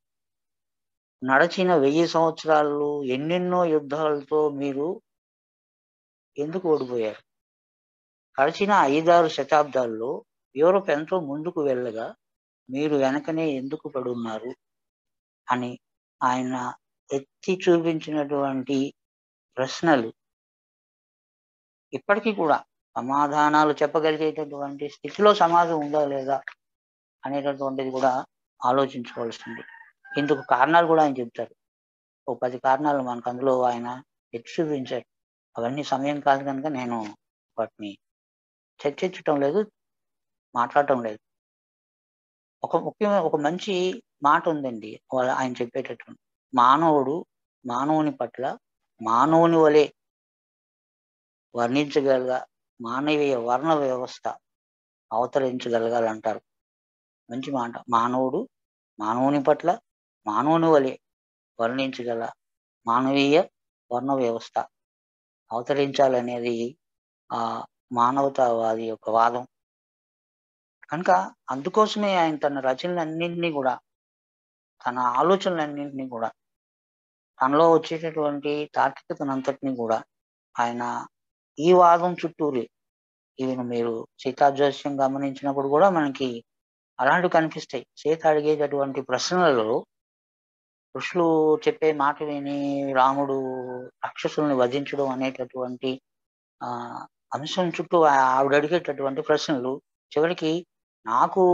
నడచిన వెయ్యి సంవత్సరాలు ఎన్నెన్నో యుద్ధాలతో మీరు ఎందుకు ఓడిపోయారు గడిచిన ఐదారు శతాబ్దాల్లో యూరోప్ ఎంతో ముందుకు వెళ్ళగా మీరు వెనకనే ఎందుకు పడున్నారు అని ఆయన ఎత్తి చూపించినటువంటి ప్రశ్నలు ఇప్పటికీ కూడా సమాధానాలు చెప్పగలిగేటటువంటి స్థితిలో సమాజం ఉందా లేదా అనేటటువంటిది కూడా ఆలోచించుకోవాల్సింది ఇందుకు కారణాలు కూడా ఆయన చెప్తారు ఓ పది కారణాలు మనకు అందులో ఆయన ఎత్తి చూపించారు అవన్నీ సమయం కాదు కనుక నేను వాటిని చర్చించటం లేదు మాట్లాడటం లేదు ఒక ముఖ్యమైన ఒక మంచి మాట ఉందండి వాళ్ళ ఆయన చెప్పేటటువంటి మానవుడు మానవుని పట్ల మానవుని వలె వర్ణించగలగా మానవీయ వర్ణ వ్యవస్థ అవతరించగలగాలంటారు మంచి మాట మానవుడు మానవుని పట్ల మానవుని వలె వర్ణించగల మానవీయ వర్ణ వ్యవస్థ అవతరించాలనేది ఆ మానవతావాది యొక్క వాదం కనుక అందుకోసమే ఆయన తన రచనలన్నింటినీ కూడా తన ఆలోచనలన్నింటినీ కూడా తనలో వచ్చేటటువంటి తార్కికతనంతటినీ కూడా ఆయన ఈ వాదం చుట్టూరే ఈవెన్ మీరు సీతా జోస్యం గమనించినప్పుడు కూడా మనకి అలాంటివి కనిపిస్తాయి సీత అడిగేటటువంటి ప్రశ్నలలో ఋషులు చెప్పే మాట విని రాముడు రాక్షసుల్ని వధించడం అనేటటువంటి ఆ అంశం చుట్టూ ఆవిడ అడిగేటటువంటి ప్రశ్నలు చివరికి నాకు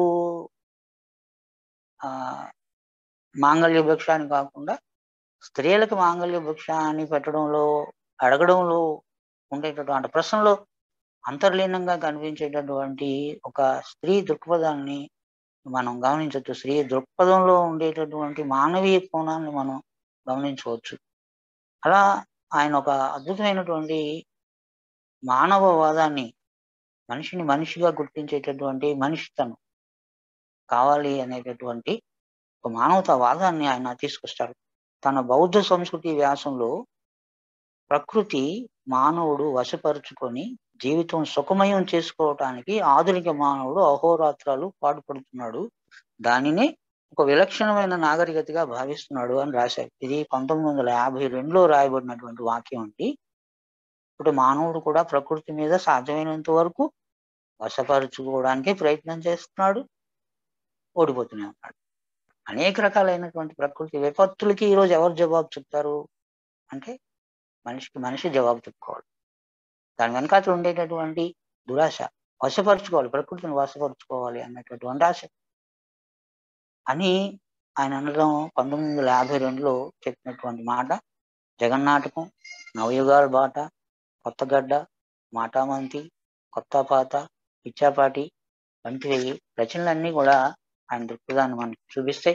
ఆ మాంగళ్య భిక్ష అని కాకుండా స్త్రీలకు మాంగళ్య భిక్ష అని పెట్టడంలో అడగడంలో ఉండేటటువంటి ప్రశ్నలో అంతర్లీనంగా కనిపించేటటువంటి ఒక స్త్రీ దృక్పథాన్ని మనం గమనించవచ్చు స్త్రీ దృక్పథంలో ఉండేటటువంటి మానవీయ కోణాన్ని మనం గమనించవచ్చు అలా ఆయన ఒక అద్భుతమైనటువంటి మానవవాదాన్ని మనిషిని మనిషిగా గుర్తించేటటువంటి మనిషితను కావాలి అనేటటువంటి ఒక మానవతావాదాన్ని ఆయన తీసుకొస్తారు తన బౌద్ధ సంస్కృతి వ్యాసంలో ప్రకృతి మానవుడు వశపరుచుకొని జీవితం సుఖమయం చేసుకోవటానికి ఆధునిక మానవుడు అహోరాత్రాలు పాటుపడుతున్నాడు దానిని ఒక విలక్షణమైన నాగరికతగా భావిస్తున్నాడు అని రాశారు ఇది పంతొమ్మిది వందల యాభై రెండులో రాయబడినటువంటి వాక్యం అండి ఇప్పుడు మానవుడు కూడా ప్రకృతి మీద సాధ్యమైనంత వరకు వశపరుచుకోవడానికి ప్రయత్నం చేస్తున్నాడు ఓడిపోతూనే ఉన్నాడు అనేక రకాలైనటువంటి ప్రకృతి విపత్తులకి ఈరోజు ఎవరు జవాబు చెప్తారు అంటే మనిషికి మనిషి జవాబు చెప్పుకోవాలి దాని వెనకాల ఉండేటటువంటి దురాశ వశపరుచుకోవాలి ప్రకృతిని వశపరుచుకోవాలి అన్నటువంటి ఆశ అని ఆయన అనడం పంతొమ్మిది వందల యాభై రెండులో చెప్పినటువంటి మాట జగన్నాటకం నవయుగాల బాట కొత్తగడ్డ మాటామంతి కొత్త పాత పిచ్చాపాటి వంటివి రచనలన్నీ కూడా ఆయన దృక్పథాన్ని మనకు చూపిస్తాయి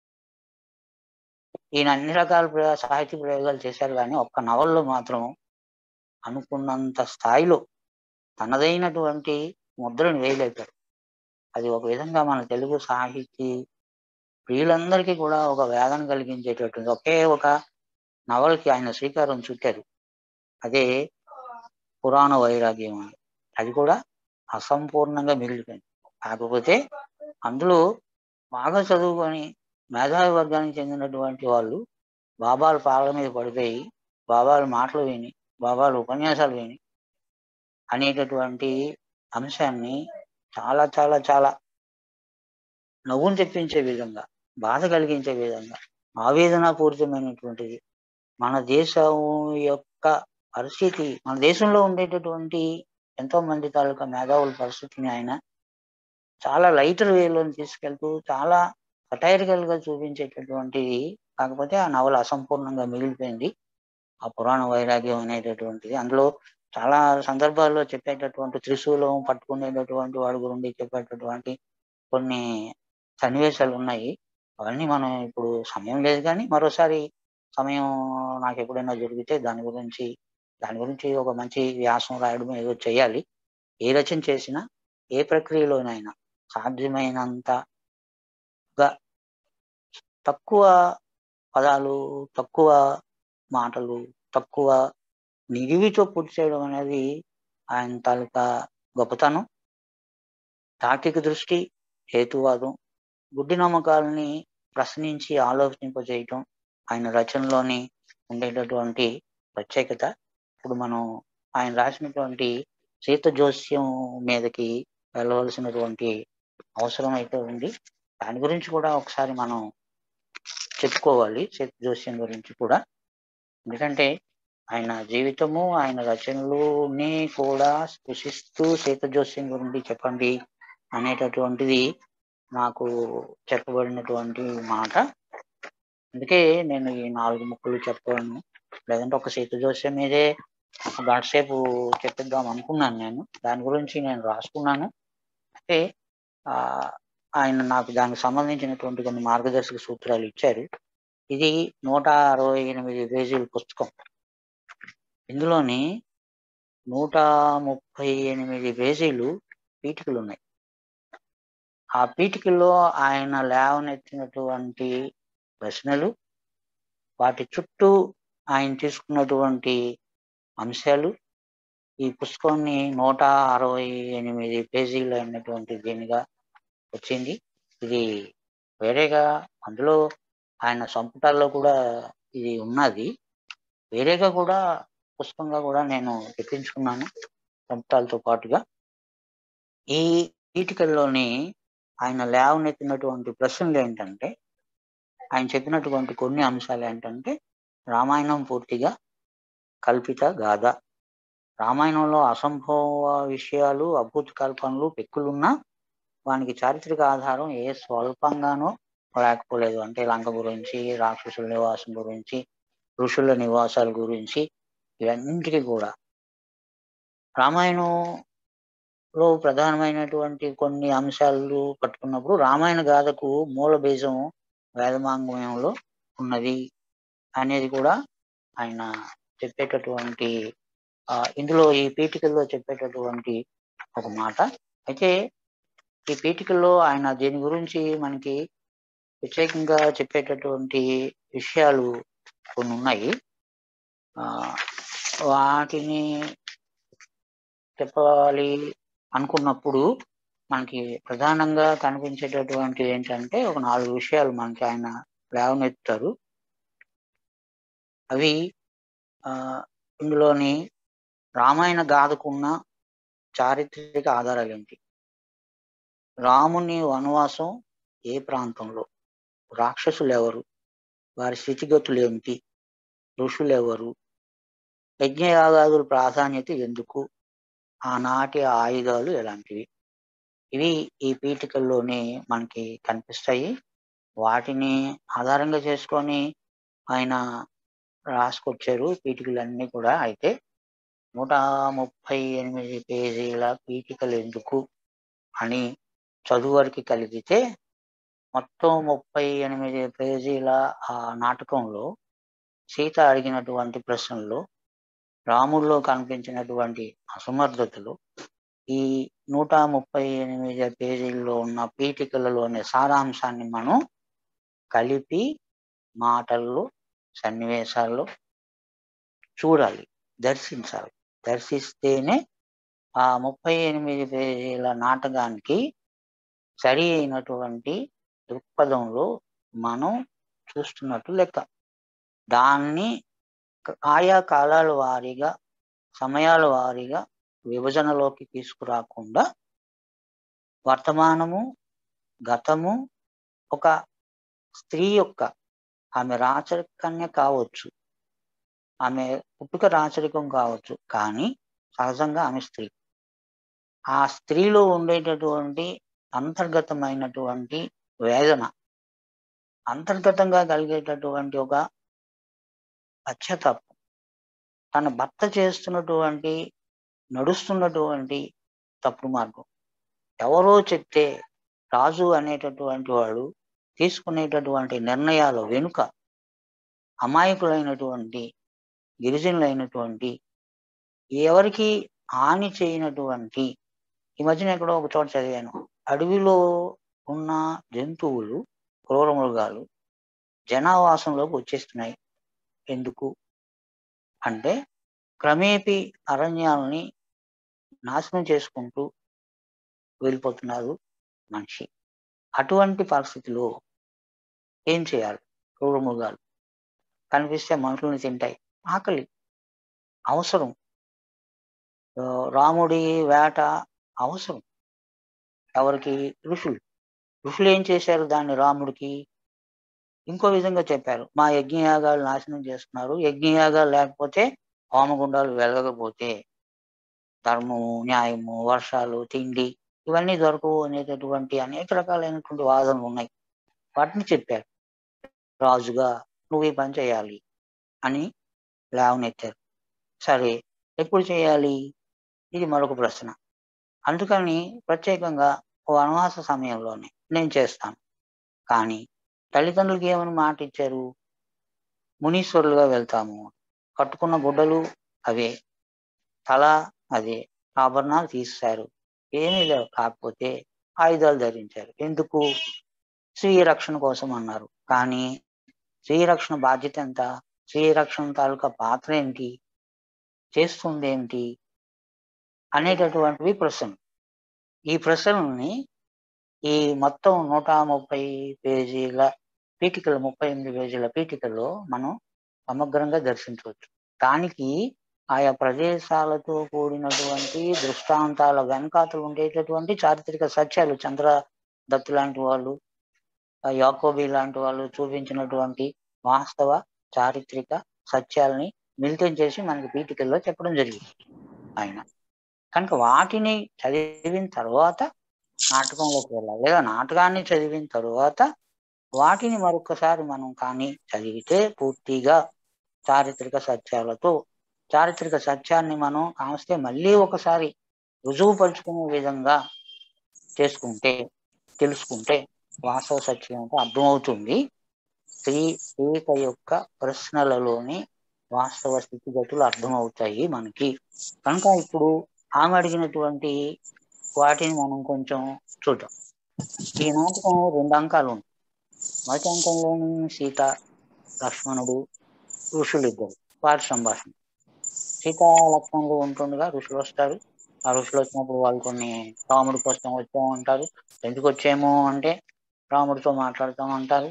ఈయన అన్ని రకాల ప్రయోగ సాహిత్య ప్రయోగాలు చేశారు కానీ ఒక్క నవల్లో మాత్రం అనుకున్నంత స్థాయిలో తనదైనటువంటి ముద్రను వేయలేపారు అది ఒక విధంగా మన తెలుగు సాహితీ ప్రియులందరికీ కూడా ఒక వేదన కలిగించేటటువంటి ఒకే ఒక నవలకి ఆయన శ్రీకారం చుట్టారు అదే పురాణ వైరాగ్యం అని అది కూడా అసంపూర్ణంగా మిగిలిపోయింది కాకపోతే అందులో బాగా చదువుకొని మేధావి వర్గానికి చెందినటువంటి వాళ్ళు బాబాల పాల మీద పడిపోయి బాబాల మాటలు విని బాబాల ఉపన్యాసాలు విని అనేటటువంటి అంశాన్ని చాలా చాలా చాలా నవ్వును తెప్పించే విధంగా బాధ కలిగించే విధంగా ఆవేదన పూరితమైనటువంటిది మన దేశం యొక్క పరిస్థితి మన దేశంలో ఉండేటటువంటి ఎంతో మంది తాలూకా మేధావుల పరిస్థితిని ఆయన చాలా లైటర్ వేలో తీసుకెళ్తూ చాలా సటైరికల్ గా చూపించేటటువంటిది కాకపోతే ఆ నవల అసంపూర్ణంగా మిగిలిపోయింది ఆ పురాణ వైరాగ్యం అనేటటువంటిది అందులో చాలా సందర్భాల్లో చెప్పేటటువంటి త్రిశూలం పట్టుకునేటటువంటి వాడి గురించి చెప్పేటటువంటి కొన్ని సన్నివేశాలు ఉన్నాయి అవన్నీ మనం ఇప్పుడు సమయం లేదు కానీ మరోసారి సమయం నాకు ఎప్పుడైనా జరిగితే దాని గురించి దాని గురించి ఒక మంచి వ్యాసం రాయడం ఏదో చేయాలి ఏ రచన చేసినా ఏ ప్రక్రియలోనైనా సాధ్యమైనంతగా తక్కువ పదాలు తక్కువ మాటలు తక్కువ నిడివితో పూర్తి చేయడం అనేది ఆయన తాలూకా గొప్పతనం తార్కిక దృష్టి హేతువాదం గుడ్డి నమ్మకాలని ప్రశ్నించి ఆలోచింపజేయటం ఆయన రచనలోని ఉండేటటువంటి ప్రత్యేకత ఇప్పుడు మనం ఆయన రాసినటువంటి సీత జోస్యం మీదకి వెళ్ళవలసినటువంటి అవసరం అయితే ఉంది దాని గురించి కూడా ఒకసారి మనం చెప్పుకోవాలి సీత జోస్యం గురించి కూడా ఎందుకంటే ఆయన జీవితము ఆయన రచనలుని కూడా స్పృశిస్తూ సీత జోస్యం గురించి చెప్పండి అనేటటువంటిది నాకు చెప్పబడినటువంటి మాట అందుకే నేను ఈ నాలుగు ముక్కలు చెప్పాను లేదంటే ఒక సీత జోస్యం మీదే గంట సేపు చెప్పిద్దాం అనుకున్నాను నేను దాని గురించి నేను రాసుకున్నాను అయితే ఆ ఆయన నాకు దానికి సంబంధించినటువంటి కొన్ని మార్గదర్శక సూత్రాలు ఇచ్చారు ఇది నూట అరవై ఎనిమిది పేజీల పుస్తకం ఇందులోని నూట ముప్పై ఎనిమిది పేజీలు పీఠికలు ఉన్నాయి ఆ పీఠికల్లో ఆయన లేవనెత్తినటువంటి ప్రశ్నలు వాటి చుట్టూ ఆయన తీసుకున్నటువంటి అంశాలు ఈ పుస్తకాన్ని నూట అరవై ఎనిమిది పేజీలు అయినటువంటి దీనిగా వచ్చింది ఇది వేరేగా అందులో ఆయన సంపుటాల్లో కూడా ఇది ఉన్నది వేరేగా కూడా పుస్తకంగా కూడా నేను తెప్పించుకున్నాను సంపుటాలతో పాటుగా ఈ పీఠికల్లోని ఆయన లేవనెత్తినటువంటి ప్రశ్నలు ఏంటంటే ఆయన చెప్పినటువంటి కొన్ని అంశాలు ఏంటంటే రామాయణం పూర్తిగా కల్పిత గాథ రామాయణంలో అసంభవ విషయాలు అద్భుత కల్పనలు పెక్కులున్నా వానికి చారిత్రక ఆధారం ఏ స్వల్పంగానో లేకపోలేదు అంటే లంక గురించి రాక్షసుల నివాసం గురించి ఋషుల నివాసాల గురించి ఇవన్నింటికి కూడా రామాయణంలో ప్రధానమైనటువంటి కొన్ని అంశాలు పట్టుకున్నప్పుడు రామాయణ గాథకు మూల బీజం వేదమాంగమ్యంలో ఉన్నది అనేది కూడా ఆయన చెప్పేటటువంటి ఆ ఇందులో ఈ పీఠికల్లో చెప్పేటటువంటి ఒక మాట అయితే ఈ పీఠికల్లో ఆయన దీని గురించి మనకి ప్రత్యేకంగా చెప్పేటటువంటి విషయాలు కొన్ని ఉన్నాయి ఆ వాటిని చెప్పాలి అనుకున్నప్పుడు మనకి ప్రధానంగా కనిపించేటటువంటి ఏంటంటే ఒక నాలుగు విషయాలు మనకి ఆయన లేవనెత్తారు అవి ఆ ఇందులోని రామాయణ గాథకున్న చారిత్రక ఆధారాలు ఏంటి రాముని వనవాసం ఏ ప్రాంతంలో రాక్షసులు ఎవరు వారి స్థితిగతులు ఏమిటి ఋషులు ఎవరు యజ్ఞయాగాదుల ప్రాధాన్యత ఎందుకు ఆనాటి ఆయుధాలు ఎలాంటివి ఇవి ఈ పీఠికల్లోనే మనకి కనిపిస్తాయి వాటిని ఆధారంగా చేసుకొని ఆయన రాసుకొచ్చారు పీఠికలన్నీ కూడా అయితే నూట ముప్పై ఎనిమిది పేజీల పీఠికలు ఎందుకు అని చదువు వరకు కలిగితే మొత్తం ముప్పై ఎనిమిది పేజీల ఆ నాటకంలో సీత అడిగినటువంటి ప్రశ్నలు రాముల్లో కనిపించినటువంటి అసమర్థతలు ఈ నూట ముప్పై ఎనిమిది పేజీల్లో ఉన్న పీఠికలలోని సారాంశాన్ని మనం కలిపి మాటల్లో సన్నివేశాల్లో చూడాలి దర్శించాలి దర్శిస్తేనే ఆ ముప్పై ఎనిమిది పేజీల నాటకానికి సరి అయినటువంటి దృక్పథంలో మనం చూస్తున్నట్టు లెక్క దాన్ని ఆయా కాలాల వారీగా సమయాల వారీగా విభజనలోకి తీసుకురాకుండా వర్తమానము గతము ఒక స్త్రీ యొక్క ఆమె రాచరికన్య కావచ్చు ఆమె పుట్టుక రాచరికం కావచ్చు కానీ సహజంగా ఆమె స్త్రీ ఆ స్త్రీలో ఉండేటటువంటి అంతర్గతమైనటువంటి వేదన అంతర్గతంగా కలిగేటటువంటి ఒక పశ్చాత్తాపం తన భర్త చేస్తున్నటువంటి నడుస్తున్నటువంటి తప్పుడు మార్గం ఎవరో చెప్తే రాజు అనేటటువంటి వాడు తీసుకునేటటువంటి నిర్ణయాల వెనుక అమాయకులైనటువంటి గిరిజనులైనటువంటి ఎవరికి హాని చేయనటువంటి ఈ మధ్యన ఎక్కడో ఒక చోట చదివాను అడవిలో ఉన్న జంతువులు క్రూర మృగాలు జనావాసంలోకి వచ్చేస్తున్నాయి ఎందుకు అంటే క్రమేపీ అరణ్యాలని నాశనం చేసుకుంటూ వెళ్ళిపోతున్నారు మనిషి అటువంటి పరిస్థితిలో ఏం చేయాలి క్రూర మృగాలు కనిపిస్తే మనుషుల్ని తింటాయి ఆకలి అవసరం రాముడి వేట అవసరం ఎవరికి ఋషులు ఋషులు ఏం చేశారు దాన్ని రాముడికి ఇంకో విధంగా చెప్పారు మా యజ్ఞయాగాలు నాశనం చేస్తున్నారు యజ్ఞయాగాలు లేకపోతే హోమగుండాలు వెలగకపోతే ధర్మము న్యాయము వర్షాలు తిండి ఇవన్నీ దొరకవు అనేటటువంటి అనేక రకాలైనటువంటి వాదనలు ఉన్నాయి వాటిని చెప్పారు రాజుగా నువ్వు ఈ పని చేయాలి అని లేవనెత్తారు సరే ఎప్పుడు చేయాలి ఇది మరొక ప్రశ్న అందుకని ప్రత్యేకంగా ఓ వనవాస సమయంలోనే నేను చేస్తాను కానీ తల్లిదండ్రులకి ఏమని మాట ఇచ్చారు మునీశ్వరులుగా వెళ్తాము కట్టుకున్న గుడ్డలు అవే తల అదే ఆభరణాలు తీస్తారు ఏమీ లేవు కాకపోతే ఆయుధాలు ధరించారు ఎందుకు స్వీయ రక్షణ కోసం అన్నారు కానీ స్వీయ రక్షణ బాధ్యత ఎంత స్వీయ రక్షణ తాలూకా పాత్ర ఏంటి చేస్తుంది ఏంటి అనేటటువంటివి ప్రశ్నలు ఈ ప్రశ్నల్ని ఈ మొత్తం నూట ముప్పై పేజీల పీఠికలు ముప్పై ఎనిమిది పేజీల పీఠికలో మనం సమగ్రంగా దర్శించవచ్చు దానికి ఆయా ప్రదేశాలతో కూడినటువంటి దృష్టాంతాల వెనకాతలు ఉండేటటువంటి చారిత్రక సత్యాలు చంద్ర దత్తు లాంటి వాళ్ళు యాకోబి లాంటి వాళ్ళు చూపించినటువంటి వాస్తవ చారిత్రక సత్యాలని మిళితం చేసి మనకి పీఠికల్లో చెప్పడం జరిగింది ఆయన కనుక వాటిని చదివిన తర్వాత నాటకంలోకి వెళ్ళాలి లేదా నాటకాన్ని చదివిన తర్వాత వాటిని మరొకసారి మనం కానీ చదివితే పూర్తిగా చారిత్రక సత్యాలతో చారిత్రక సత్యాన్ని మనం కావస్తే మళ్ళీ ఒకసారి రుజువుపరుచుకునే విధంగా చేసుకుంటే తెలుసుకుంటే వాస్తవ సత్యం అంటే అర్థమవుతుంది స్త్రీ సీత యొక్క ప్రశ్నలలోని వాస్తవ స్థితిగతులు అర్థమవుతాయి మనకి కనుక ఇప్పుడు ఆమె అడిగినటువంటి వాటిని మనం కొంచెం చూద్దాం ఈ నాటకం రెండు అంకాలు ఉంటాయి మొదటి అంకంలోని సీత లక్ష్మణుడు ఋషులు ఇద్దరు వారి సంభాషణ సీత లక్ష్మణుడు ఉంటుండగా ఋషులు వస్తారు ఆ ఋషులు వచ్చినప్పుడు వాళ్ళు కొన్ని రాముడి కోసం వచ్చామంటారు ఎందుకు వచ్చాము అంటే రాముడితో మాట్లాడతామంటారు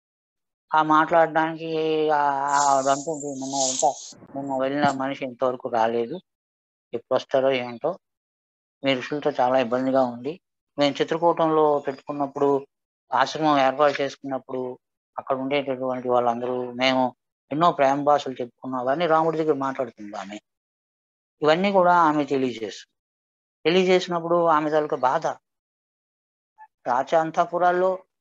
ఆ మాట్లాడడానికి అదంటుంది నిన్న ఇంకా నిన్న వెళ్ళిన మనిషి ఇంతవరకు రాలేదు ఎప్పుడు వస్తారో ఏంటో మీ ఋషులతో చాలా ఇబ్బందిగా ఉంది మేము చిత్రకూటంలో పెట్టుకున్నప్పుడు ఆశ్రమం ఏర్పాటు చేసుకున్నప్పుడు అక్కడ ఉండేటటువంటి వాళ్ళందరూ మేము ఎన్నో ప్రేమ భాషలు చెప్పుకున్నాం అవన్నీ రాముడి దగ్గర మాట్లాడుతుంది ఆమె ఇవన్నీ కూడా ఆమె తెలియజేస్తుంది తెలియజేసినప్పుడు ఆమె తాలూకా బాధ రాచ అంతఃపురాల్లో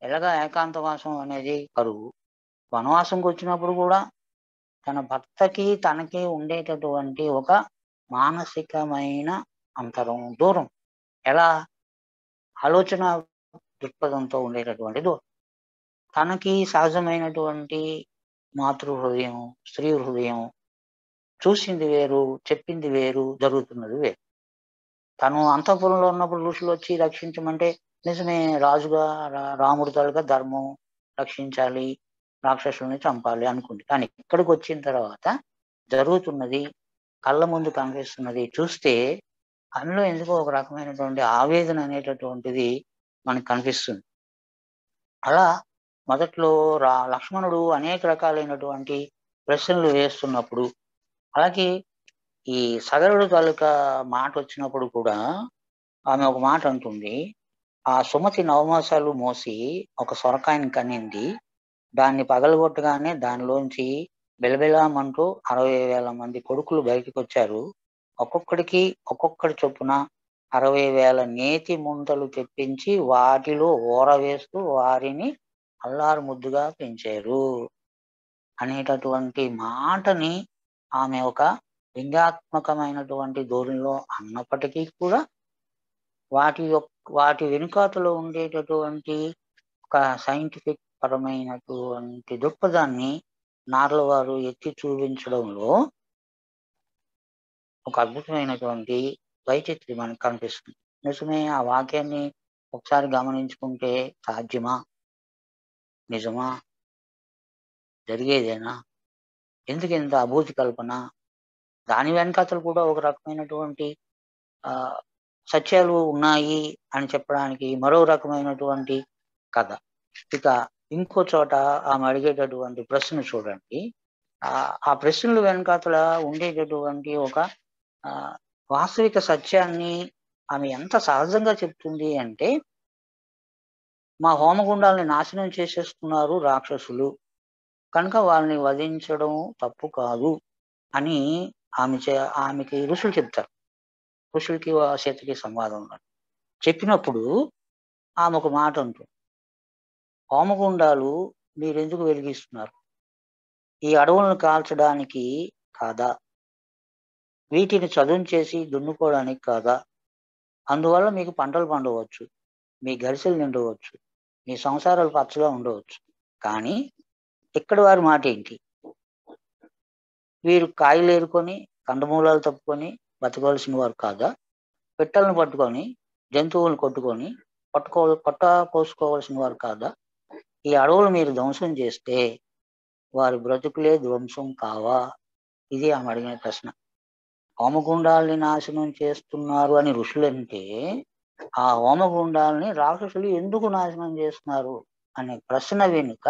ఎలాగా ఏకాంతవాసం అనేది కరువు వనవాసంకి వచ్చినప్పుడు కూడా తన భర్తకి తనకి ఉండేటటువంటి ఒక మానసికమైన అంతరం దూరం ఎలా ఆలోచన దృక్పథంతో ఉండేటటువంటి దూరం తనకి సహజమైనటువంటి మాతృ హృదయం స్త్రీ హృదయం చూసింది వేరు చెప్పింది వేరు జరుగుతున్నది వేరు తను అంతఃపురంలో ఉన్నప్పుడు ఋషులు వచ్చి రక్షించమంటే నిజమే రాజుగా రా- రాముడు తలుగా ధర్మం రక్షించాలి రాక్షసుల్ని చంపాలి అనుకుంది కానీ ఇక్కడికి వచ్చిన తర్వాత జరుగుతున్నది కళ్ళ ముందు కనిపిస్తున్నది చూస్తే అందులో ఎందుకో ఒక రకమైనటువంటి ఆవేదన అనేటటువంటిది మనకు కనిపిస్తుంది అలా మొదట్లో రా లక్ష్మణుడు అనేక రకాలైనటువంటి ప్రశ్నలు వేస్తున్నప్పుడు అలాగే ఈ సగరుడు తాలూకా మాట వచ్చినప్పుడు కూడా ఆమె ఒక మాట అంటుంది ఆ సుమతి నవమాసాలు మోసి ఒక సొరకాయని కనింది దాన్ని పగలగొట్టగానే దానిలోంచి బిలబిలామంటూ అరవై వేల మంది కొడుకులు బయటకు వచ్చారు ఒక్కొక్కడికి ఒక్కొక్కడి చొప్పున అరవై వేల నేతి ముంతలు తెప్పించి వాటిలో ఊర వేస్తూ వారిని అల్లారు ముద్దుగా పెంచారు అనేటటువంటి మాటని ఆమె ఒక వ్యంగ్యాత్మకమైనటువంటి ధోరణిలో అన్నప్పటికీ కూడా వాటి యొక్క వాటి వెనుకాతలో ఉండేటటువంటి ఒక సైంటిఫిక్ పరమైనటువంటి దృక్పథాన్ని నార్ల వారు ఎత్తి చూపించడంలో ఒక అద్భుతమైనటువంటి వైచిత్రి మనకు కనిపిస్తుంది నిజమే ఆ వాక్యాన్ని ఒకసారి గమనించుకుంటే సాధ్యమా నిజమా జరిగేదేనా ఎందుకు ఇంత అభూతి కల్పన దాని వెనకాతలు కూడా ఒక రకమైనటువంటి ఆ సత్యాలు ఉన్నాయి అని చెప్పడానికి మరో రకమైనటువంటి కథ ఇక ఇంకో చోట ఆమె అడిగేటటువంటి ప్రశ్న చూడండి ఆ ఆ ప్రశ్నల వెనకాతల ఉండేటటువంటి ఒక ఆ వాస్తవిక సత్యాన్ని ఆమె ఎంత సహజంగా చెప్తుంది అంటే మా హోమగుండాలని నాశనం చేసేస్తున్నారు రాక్షసులు కనుక వాళ్ళని వధించడం తప్పు కాదు అని ఆమె చే- ఆమెకి ఋషులు చెప్తారు ఋషులకి ఆ సీతకి సంవాదం ఉన్నది. చెప్పినప్పుడు ఆమె ఒక మాట ఉంటుంది హోమగుండాలు మీరెందుకు వెలిగిస్తున్నారు ఈ అడవులను కాల్చడానికి కాదా వీటిని చదును చేసి దున్నుకోవడానికి కాదా అందువల్ల మీకు పంటలు పండవచ్చు మీ గరిసెలు నిండవచ్చు మీ సంసారాలు పచ్చగా ఉండవచ్చు కానీ ఇక్కడ వారి మాట ఏంటి వీరు కాయలు ఏరుకొని కందమూలాలు తప్పుకొని బతకవలసిన వారు కాదా పిట్టలను పట్టుకొని జంతువులను కొట్టుకొని పట్టుకో పొట్ట కోసుకోవలసిన వారు కాదా ఈ అడవులు మీరు ధ్వంసం చేస్తే వారి బ్రతుకులే ధ్వంసం కావా ఇది ఆమె అడిగిన ప్రశ్న హోమగుండాల్ని నాశనం చేస్తున్నారు అని ఋషులు అంటే ఆ హోమగుండాల్ని రాక్షసులు ఎందుకు నాశనం చేస్తున్నారు అనే ప్రశ్న వెనుక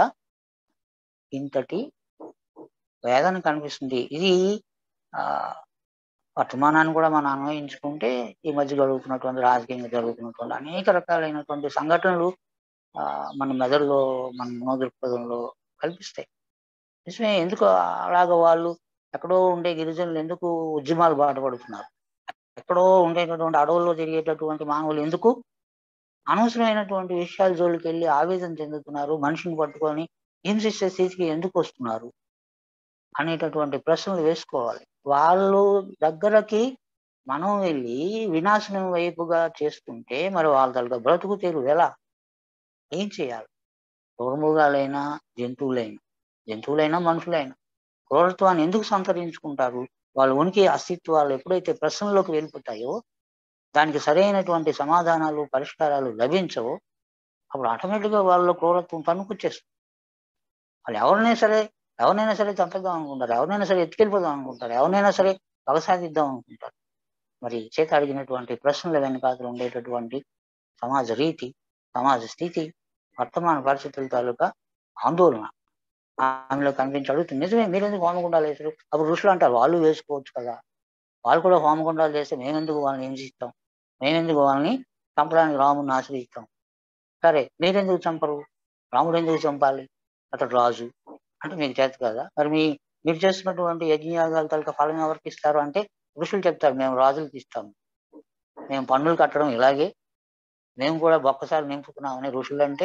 ఇంతటి వేదన కనిపిస్తుంది ఇది ఆ వర్తమానాన్ని కూడా మనం అన్వయించుకుంటే ఈ మధ్య జరుగుతున్నటువంటి రాజకీయంగా జరుగుతున్నటువంటి అనేక రకాలైనటువంటి సంఘటనలు ఆ మన మెదడులో మన మనోదృక్పథంలో కల్పిస్తాయి నిజమే ఎందుకు అలాగ వాళ్ళు ఎక్కడో ఉండే గిరిజనులు ఎందుకు ఉద్యమాలు బాటపడుతున్నారు ఎక్కడో ఉండేటటువంటి అడవుల్లో తిరిగేటటువంటి మానవులు ఎందుకు అనవసరమైనటువంటి విషయాల జోలికి వెళ్ళి ఆవేదన చెందుతున్నారు మనిషిని పట్టుకొని హింసిస్తే స్థితికి ఎందుకు వస్తున్నారు అనేటటువంటి ప్రశ్నలు వేసుకోవాలి వాళ్ళు దగ్గరకి మనం వెళ్ళి వినాశనం వైపుగా చేస్తుంటే మరి వాళ్ళ తలగా బ్రతుకు తెరు ఎలా ఏం చేయాలి క్రూరమృగాలైనా జంతువులైనా జంతువులైనా మనుషులైనా క్రూరత్వాన్ని ఎందుకు సంతరించుకుంటారు వాళ్ళ ఉనికి అస్తిత్వాలు ఎప్పుడైతే ప్రశ్నలోకి వెళ్ళిపోతాయో దానికి సరైనటువంటి సమాధానాలు పరిష్కారాలు లభించవో అప్పుడు ఆటోమేటిక్గా వాళ్ళ క్రూరత్వం తనుకొచ్చేస్తుంది వాళ్ళు ఎవరినైనా సరే ఎవరినైనా సరే చంపేద్దాం అనుకుంటారు ఎవరినైనా సరే ఎత్తుకెళ్ళిపోదాం అనుకుంటారు ఎవరినైనా సరే కొనసాగిద్దాం అనుకుంటారు మరి చేత అడిగినటువంటి ప్రశ్నల వెనకాతలు ఉండేటటువంటి సమాజ రీతి సమాజ స్థితి వర్తమాన పరిస్థితుల తాలూకా ఆందోళన ఆమెలో కనిపించి అడుగుతుంది నిజమే మీరెందుకు హోమగుండాలు వేసారు అప్పుడు ఋషులు అంటారు వాళ్ళు వేసుకోవచ్చు కదా వాళ్ళు కూడా హోమగుండాలు చేస్తే మేమెందుకు వాళ్ళని హింసిస్తాం మేమెందుకు వాళ్ళని చంపడానికి రాముడిని ఆశ్రయిస్తాం సరే మీరెందుకు చంపరు రాముడు ఎందుకు చంపాలి అతడు రాజు అంటే మీకు చేత కదా మరి మీ మీరు చేస్తున్నటువంటి యజ్ఞయాగాల తాలూకా ఫలం ఎవరికి ఇస్తారు అంటే ఋషులు చెప్తారు మేము రాజులకి ఇస్తాము మేము పన్నులు కట్టడం ఇలాగే మేము కూడా ఒక్కసారి నింపుకున్నామని ఋషులు అంటే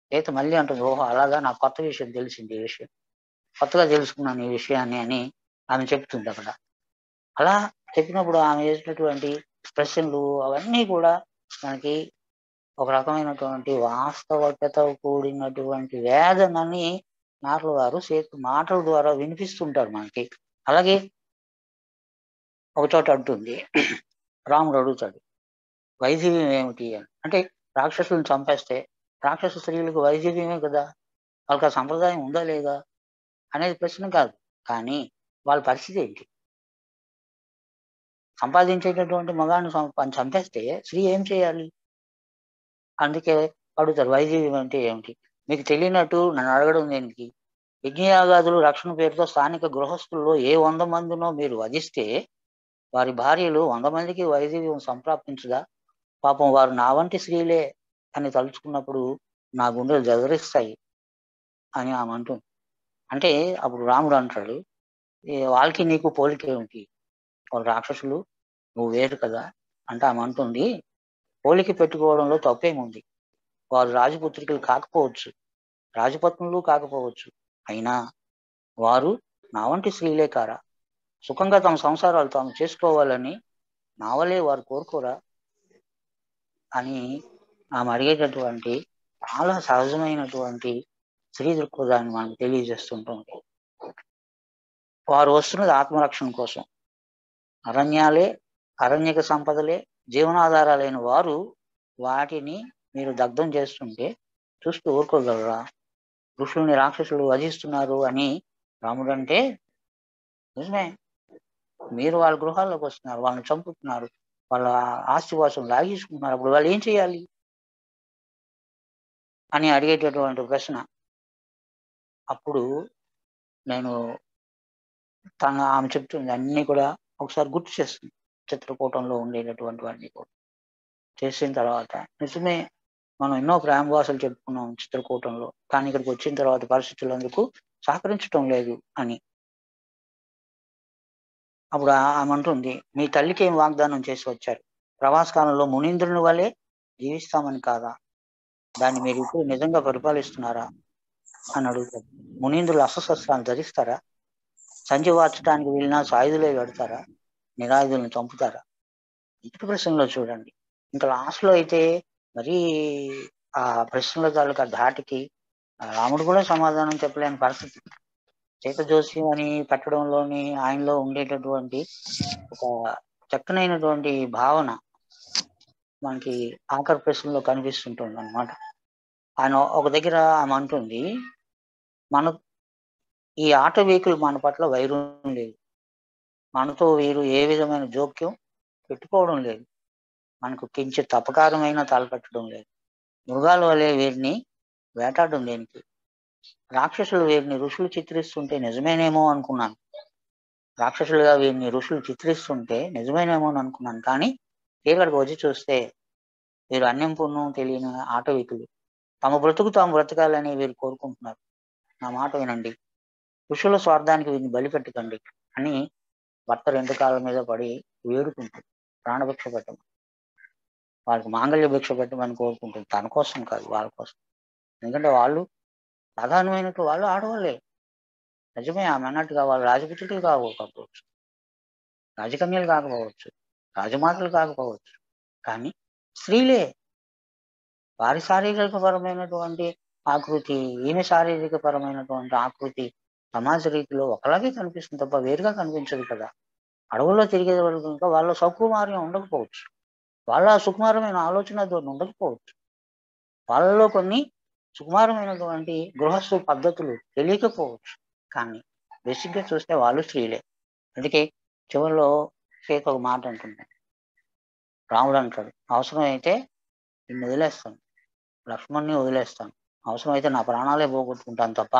సీత మళ్ళీ అంటుంది ఓహో అలాగా నాకు కొత్త విషయం తెలిసింది ఈ విషయం కొత్తగా తెలుసుకున్నాను ఈ విషయాన్ని అని ఆమె చెప్తుంది అక్కడ అలా చెప్పినప్పుడు ఆమె చేసినటువంటి ప్రశ్నలు అవన్నీ కూడా మనకి ఒక రకమైనటువంటి వాస్తవతతో కూడినటువంటి వేదనని నార్ల గారు సీత మాటల ద్వారా వినిపిస్తుంటారు మనకి అలాగే ఒక చోట అంటుంది రాముడు అడుగుతాడు వైద్యం ఏమిటి అని అంటే రాక్షసులను చంపేస్తే రాక్షస స్త్రీలకు వైద్యమే కదా వాళ్ళకి ఆ సంప్రదాయం ఉందా లేదా అనేది ప్రశ్న కాదు కానీ వాళ్ళ పరిస్థితి ఏంటి సంపాదించేటటువంటి మగాన్ని సం- చంపేస్తే స్త్రీ ఏం చేయాలి అందుకే అడుగుతారు వైద్యం అంటే ఏమిటి మీకు తెలియనట్టు నన్ను అడగడం దేనికి యజ్ఞయాగాదులు రక్షణ పేరుతో స్థానిక గృహస్థుల్లో ఏ వంద మందినో మీరు వధిస్తే వారి భార్యలు వంద మందికి వైద్యం సంప్రాప్తించదా పాపం వారు నా వంటి స్త్రీలే అని తలుచుకున్నప్పుడు నా గుండెలు జదరిస్తాయి అని ఆమె అంటుంది అంటే అప్పుడు రాముడు అంటాడు "ఏ వాళ్ళకి నీకు పోలిక ఏమిటి వాళ్ళు రాక్షసులు నువ్వు వేరు కదా అంటే ఆమె అంటుంది పోలిక పెట్టుకోవడంలో తప్పేముంది వారు రాజపుత్రికలు కాకపోవచ్చు రాజపత్నులు కాకపోవచ్చు అయినా వారు నా వంటి స్త్రీలే కారా సుఖంగా తమ సంసారాలు తాము చేసుకోవాలని నా వల్లే వారు కోరుకోరా అని ఆమె అడిగేటటువంటి చాలా సహజమైనటువంటి స్త్రీ దృక్పథాన్ని మనకు తెలియజేస్తుంటుంది వారు వస్తున్నది ఆత్మరక్షణ కోసం అరణ్యాలే అరణ్యక సంపదలే జీవనాధారాలైన వారు వాటిని మీరు దగ్ధం చేస్తుంటే చూస్తూ ఊరుకోగలరా ఋషుల్ని రాక్షసులు వధిస్తున్నారు అని రాముడు అంటే నిజమే మీరు వాళ్ళ గృహాల్లోకి వస్తున్నారు వాళ్ళని చంపుతున్నారు వాళ్ళ ఆస్తి కోసం లాగేసుకుంటున్నారు అప్పుడు వాళ్ళు ఏం చేయాలి అని అడిగేటటువంటి ప్రశ్న అప్పుడు నేను తన ఆమె చెప్తుంది అన్ని కూడా ఒకసారి గుర్తు చేస్తుంది చిత్రకూటంలో ఉండేటటువంటివన్నీ కూడా చేసిన తర్వాత నిజమే మనం ఎన్నో ప్రేమ భాషలు చెప్పుకున్నాం చిత్రకూటంలో కానీ ఇక్కడికి వచ్చిన తర్వాత పరిస్థితులు అందుకు సహకరించడం లేదు అని అప్పుడు ఆ- ఆమె అంటుంది మీ తల్లికి ఏం వాగ్దానం చేసి వచ్చారు ప్రవాస కాలంలో మునీంద్రుని వలె జీవిస్తామని కాదా దాన్ని మీరు ఇప్పుడు నిజంగా పరిపాలిస్తున్నారా అని అడుగుతారు మునీంద్రులు అస్త్రశస్త్రాలు ధరిస్తారా సంచి వార్చడానికి వెళ్ళినా సాయుధులే పెడతారా నిరాయుధులను చంపుతారా ఇంటి ప్రశ్నలో చూడండి ఇంకా లాస్ట్ లో అయితే మరి ఆ ప్రశ్నల తాలూకా ధాటికి ఆ రాముడు కూడా సమాధానం చెప్పలేని పరిస్థితి చేత జోస్యం అని పెట్టడంలోని ఆయనలో ఉండేటటువంటి ఒక చక్కనైనటువంటి భావన మనకి ఆఖరి ప్రశ్నలో కనిపిస్తుంటుంది అనమాట ఆయన ఒక దగ్గర ఆమె అంటుంది మన ఈ ఆటవీకులు మన పట్ల వైరం లేదు మనతో వీరు ఏ విధమైన జోక్యం పెట్టుకోవడం లేదు మనకు కించిత్ అపకారమైన తలపెట్టడం లేదు మృగాల వలె వీరిని వేటాడడం దేనికి రాక్షసులు వీరిని ఋషులు చిత్రిస్తుంటే నిజమేనేమో అనుకున్నాను రాక్షసులుగా వీరిని ఋషులు చిత్రిస్తుంటే నిజమేనేమో అని అనుకున్నాను కానీ ఇక్కడికి వచ్చి చూస్తే వీరు అన్యం పుణ్యం తెలియని ఆటవికులు తమ బ్రతుకు తాము బ్రతకాలని వీరు కోరుకుంటున్నారు నా మాట వినండి ఋషుల స్వార్థానికి వీరిని బలిపెట్టకండి అని భర్త రెండు కాళ్ళ మీద పడి వేడుకుంటుంది ప్రాణభిక్ష పెట్టమని వాళ్ళకి మాంగళ్య భిక్ష పెట్టమని కోరుకుంటుంది తన కోసం కాదు వాళ్ళ కోసం ఎందుకంటే వాళ్ళు ప్రధానమైనట్టు వాళ్ళు ఆడవాళ్ళే నిజమే ఆమె అన్నట్టుగా వాళ్ళు రాజపుత్రులు కాకపోవచ్చు రాజకన్యలు కాకపోవచ్చు రాజమాతలు కాకపోవచ్చు కానీ స్త్రీలే వారి శారీరక పరమైనటువంటి ఆకృతి ఈమె శారీరక పరమైనటువంటి ఆకృతి సమాజ రీతిలో ఒకలాగే కనిపిస్తుంది తప్ప వేరుగా కనిపించదు కదా అడవుల్లో తిరిగే వరకు ఇంకా వాళ్ళ సౌకుమార్యం ఉండకపోవచ్చు వాళ్ళ సుకుమారమైన ఆలోచన ధోరణి ఉండకపోవచ్చు వాళ్ళలో కొన్ని సుకుమారమైనటువంటి గృహస్థు పద్ధతులు తెలియకపోవచ్చు కానీ బేసిక్గా చూస్తే వాళ్ళు స్త్రీలే అందుకే చివరిలో సీత ఒక మాట అంటున్నాడు రాముడు అంటాడు అవసరమైతే నిన్ను వదిలేస్తాను లక్ష్మణ్ణి వదిలేస్తాను అవసరమైతే నా ప్రాణాలే పోగొట్టుకుంటాను తప్ప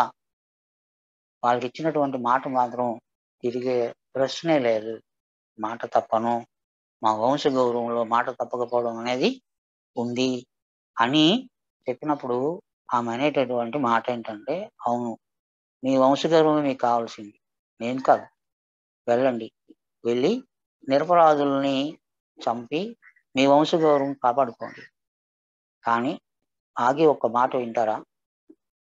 వాళ్ళకి ఇచ్చినటువంటి మాట మాత్రం తిరిగే ప్రశ్నే లేదు మాట తప్పను మా వంశ గౌరవంలో మాట తప్పకపోవడం అనేది ఉంది అని చెప్పినప్పుడు ఆమె అనేటటువంటి మాట ఏంటంటే అవును మీ వంశగౌరవం మీకు కావాల్సింది నేను కాదు వెళ్ళండి వెళ్ళి నిరపరాధుల్ని చంపి మీ వంశగౌరవం కాపాడుకోండి కానీ ఆగి ఒక్క మాట వింటారా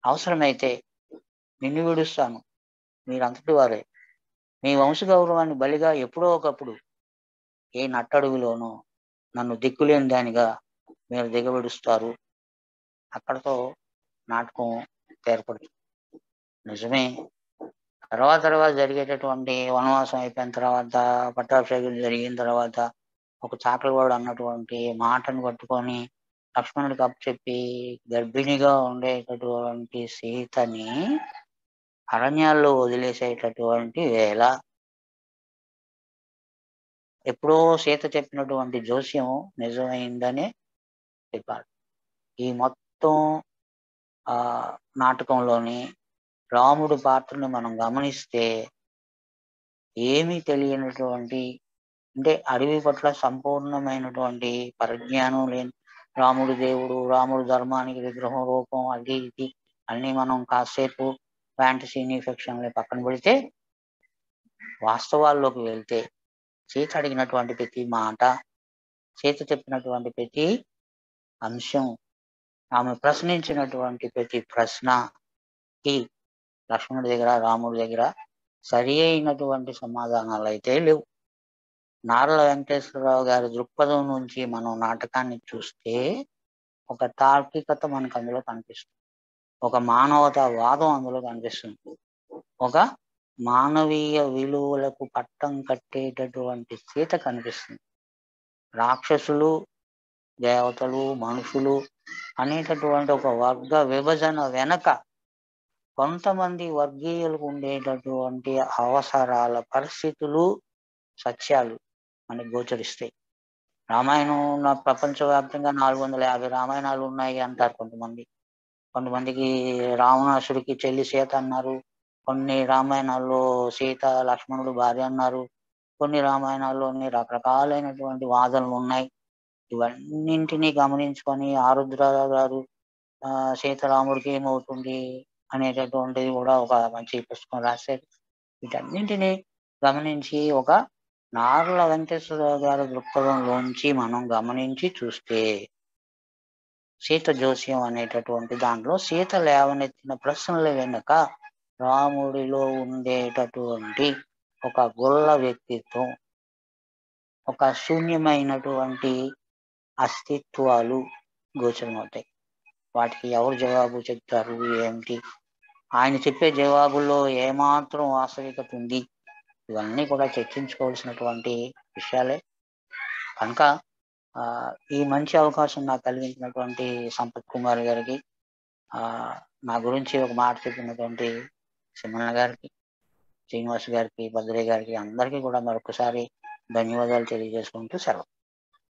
అవసరమైతే నిన్ను విడుస్తాను మీరంతటి వారే మీ వంశగౌరవాన్ని బలిగా ఎప్పుడో ఒకప్పుడు ఏ నట్టడుగులోనో నన్ను దిక్కులేని దానిగా మీరు దిగబెడుస్తారు అక్కడతో నాటకం ఏర్పడుతుంది నిజమే తర్వాత తర్వాత జరిగేటటువంటి వనవాసం అయిపోయిన తర్వాత పట్టాభిషేకం జరిగిన తర్వాత ఒక చాకలివాడు అన్నటువంటి మాటను పట్టుకొని లక్ష్మణుడికి అప్పచెప్పి గర్భిణిగా ఉండేటటువంటి సీతని అరణ్యాల్లో వదిలేసేటటువంటి వేళ ఎప్పుడో సీత చెప్పినటువంటి జోస్యం నిజమైందనే చెప్పారు ఈ మొత్తం ఆ నాటకంలోని రాముడు పాత్రని మనం గమనిస్తే ఏమీ తెలియనటువంటి అంటే అడవి పట్ల సంపూర్ణమైనటువంటి పరిజ్ఞానం లేని రాముడు దేవుడు రాముడు ధర్మానికి విగ్రహం రూపం అది ఇది అన్ని మనం కాసేపు ఫ్యాంటసీని ఫిక్షన్లు పక్కన పెడితే వాస్తవాల్లోకి వెళ్తే సీత అడిగినటువంటి ప్రతి మాట సీత చెప్పినటువంటి ప్రతి అంశం ఆమె ప్రశ్నించినటువంటి ప్రతి ప్రశ్నకి లక్ష్మణుడి దగ్గర రాముడి దగ్గర సరి అయినటువంటి సమాధానాలు అయితే లేవు నారల వెంకటేశ్వరరావు గారి దృక్పథం నుంచి మనం నాటకాన్ని చూస్తే ఒక తార్కికత మనకు అందులో కనిపిస్తుంది ఒక మానవతావాదం అందులో కనిపిస్తుంది ఒక మానవీయ విలువలకు పట్టం కట్టేటటువంటి సీత కనిపిస్తుంది రాక్షసులు దేవతలు మనుషులు అనేటటువంటి ఒక వర్గ విభజన వెనక కొంతమంది వర్గీయులకు ఉండేటటువంటి అవసరాల పరిస్థితులు సత్యాలు మనకి గోచరిస్తాయి రామాయణం ఉన్న ప్రపంచవ్యాప్తంగా నాలుగు వందల యాభై రామాయణాలు ఉన్నాయి అంటారు కొంతమంది కొంతమందికి రావణాసుడికి చెల్లి సీత అన్నారు కొన్ని రామాయణాల్లో సీత లక్ష్మణుడు భార్య అన్నారు కొన్ని రామాయణాల్లోని రకరకాలైనటువంటి వాదనలు ఉన్నాయి ఇవన్నింటినీ గమనించుకొని ఆరుద్ర గారు ఆ సీతారాముడికి ఏమవుతుంది అనేటటువంటిది కూడా ఒక మంచి పుస్తకం రాశారు వీటన్నింటినీ గమనించి ఒక నారుల వెంకటేశ్వరరావు గారి దృక్పథంలోంచి మనం గమనించి చూస్తే సీత జోస్యం అనేటటువంటి దాంట్లో సీత లేవనెత్తిన ప్రశ్నల వెనుక రాముడిలో ఉండేటటువంటి ఒక గొల్ల వ్యక్తిత్వం ఒక శూన్యమైనటువంటి అస్తిత్వాలు గోచరమవుతాయి వాటికి ఎవరు జవాబు చెప్తారు ఏమిటి ఆయన చెప్పే జవాబుల్లో ఏమాత్రం వాస్తవికత ఉంది ఇవన్నీ కూడా చర్చించుకోవాల్సినటువంటి విషయాలే కనుక ఆ ఈ మంచి అవకాశం నాకు కలిగించినటువంటి సంపత్ కుమార్ గారికి ఆ నా గురించి ఒక మాట చెప్పినటువంటి సిమన్న గారికి శ్రీనివాస్ గారికి భద్రయ్య గారికి అందరికీ కూడా మరొకసారి ధన్యవాదాలు తెలియజేసుకుంటూ సెలవు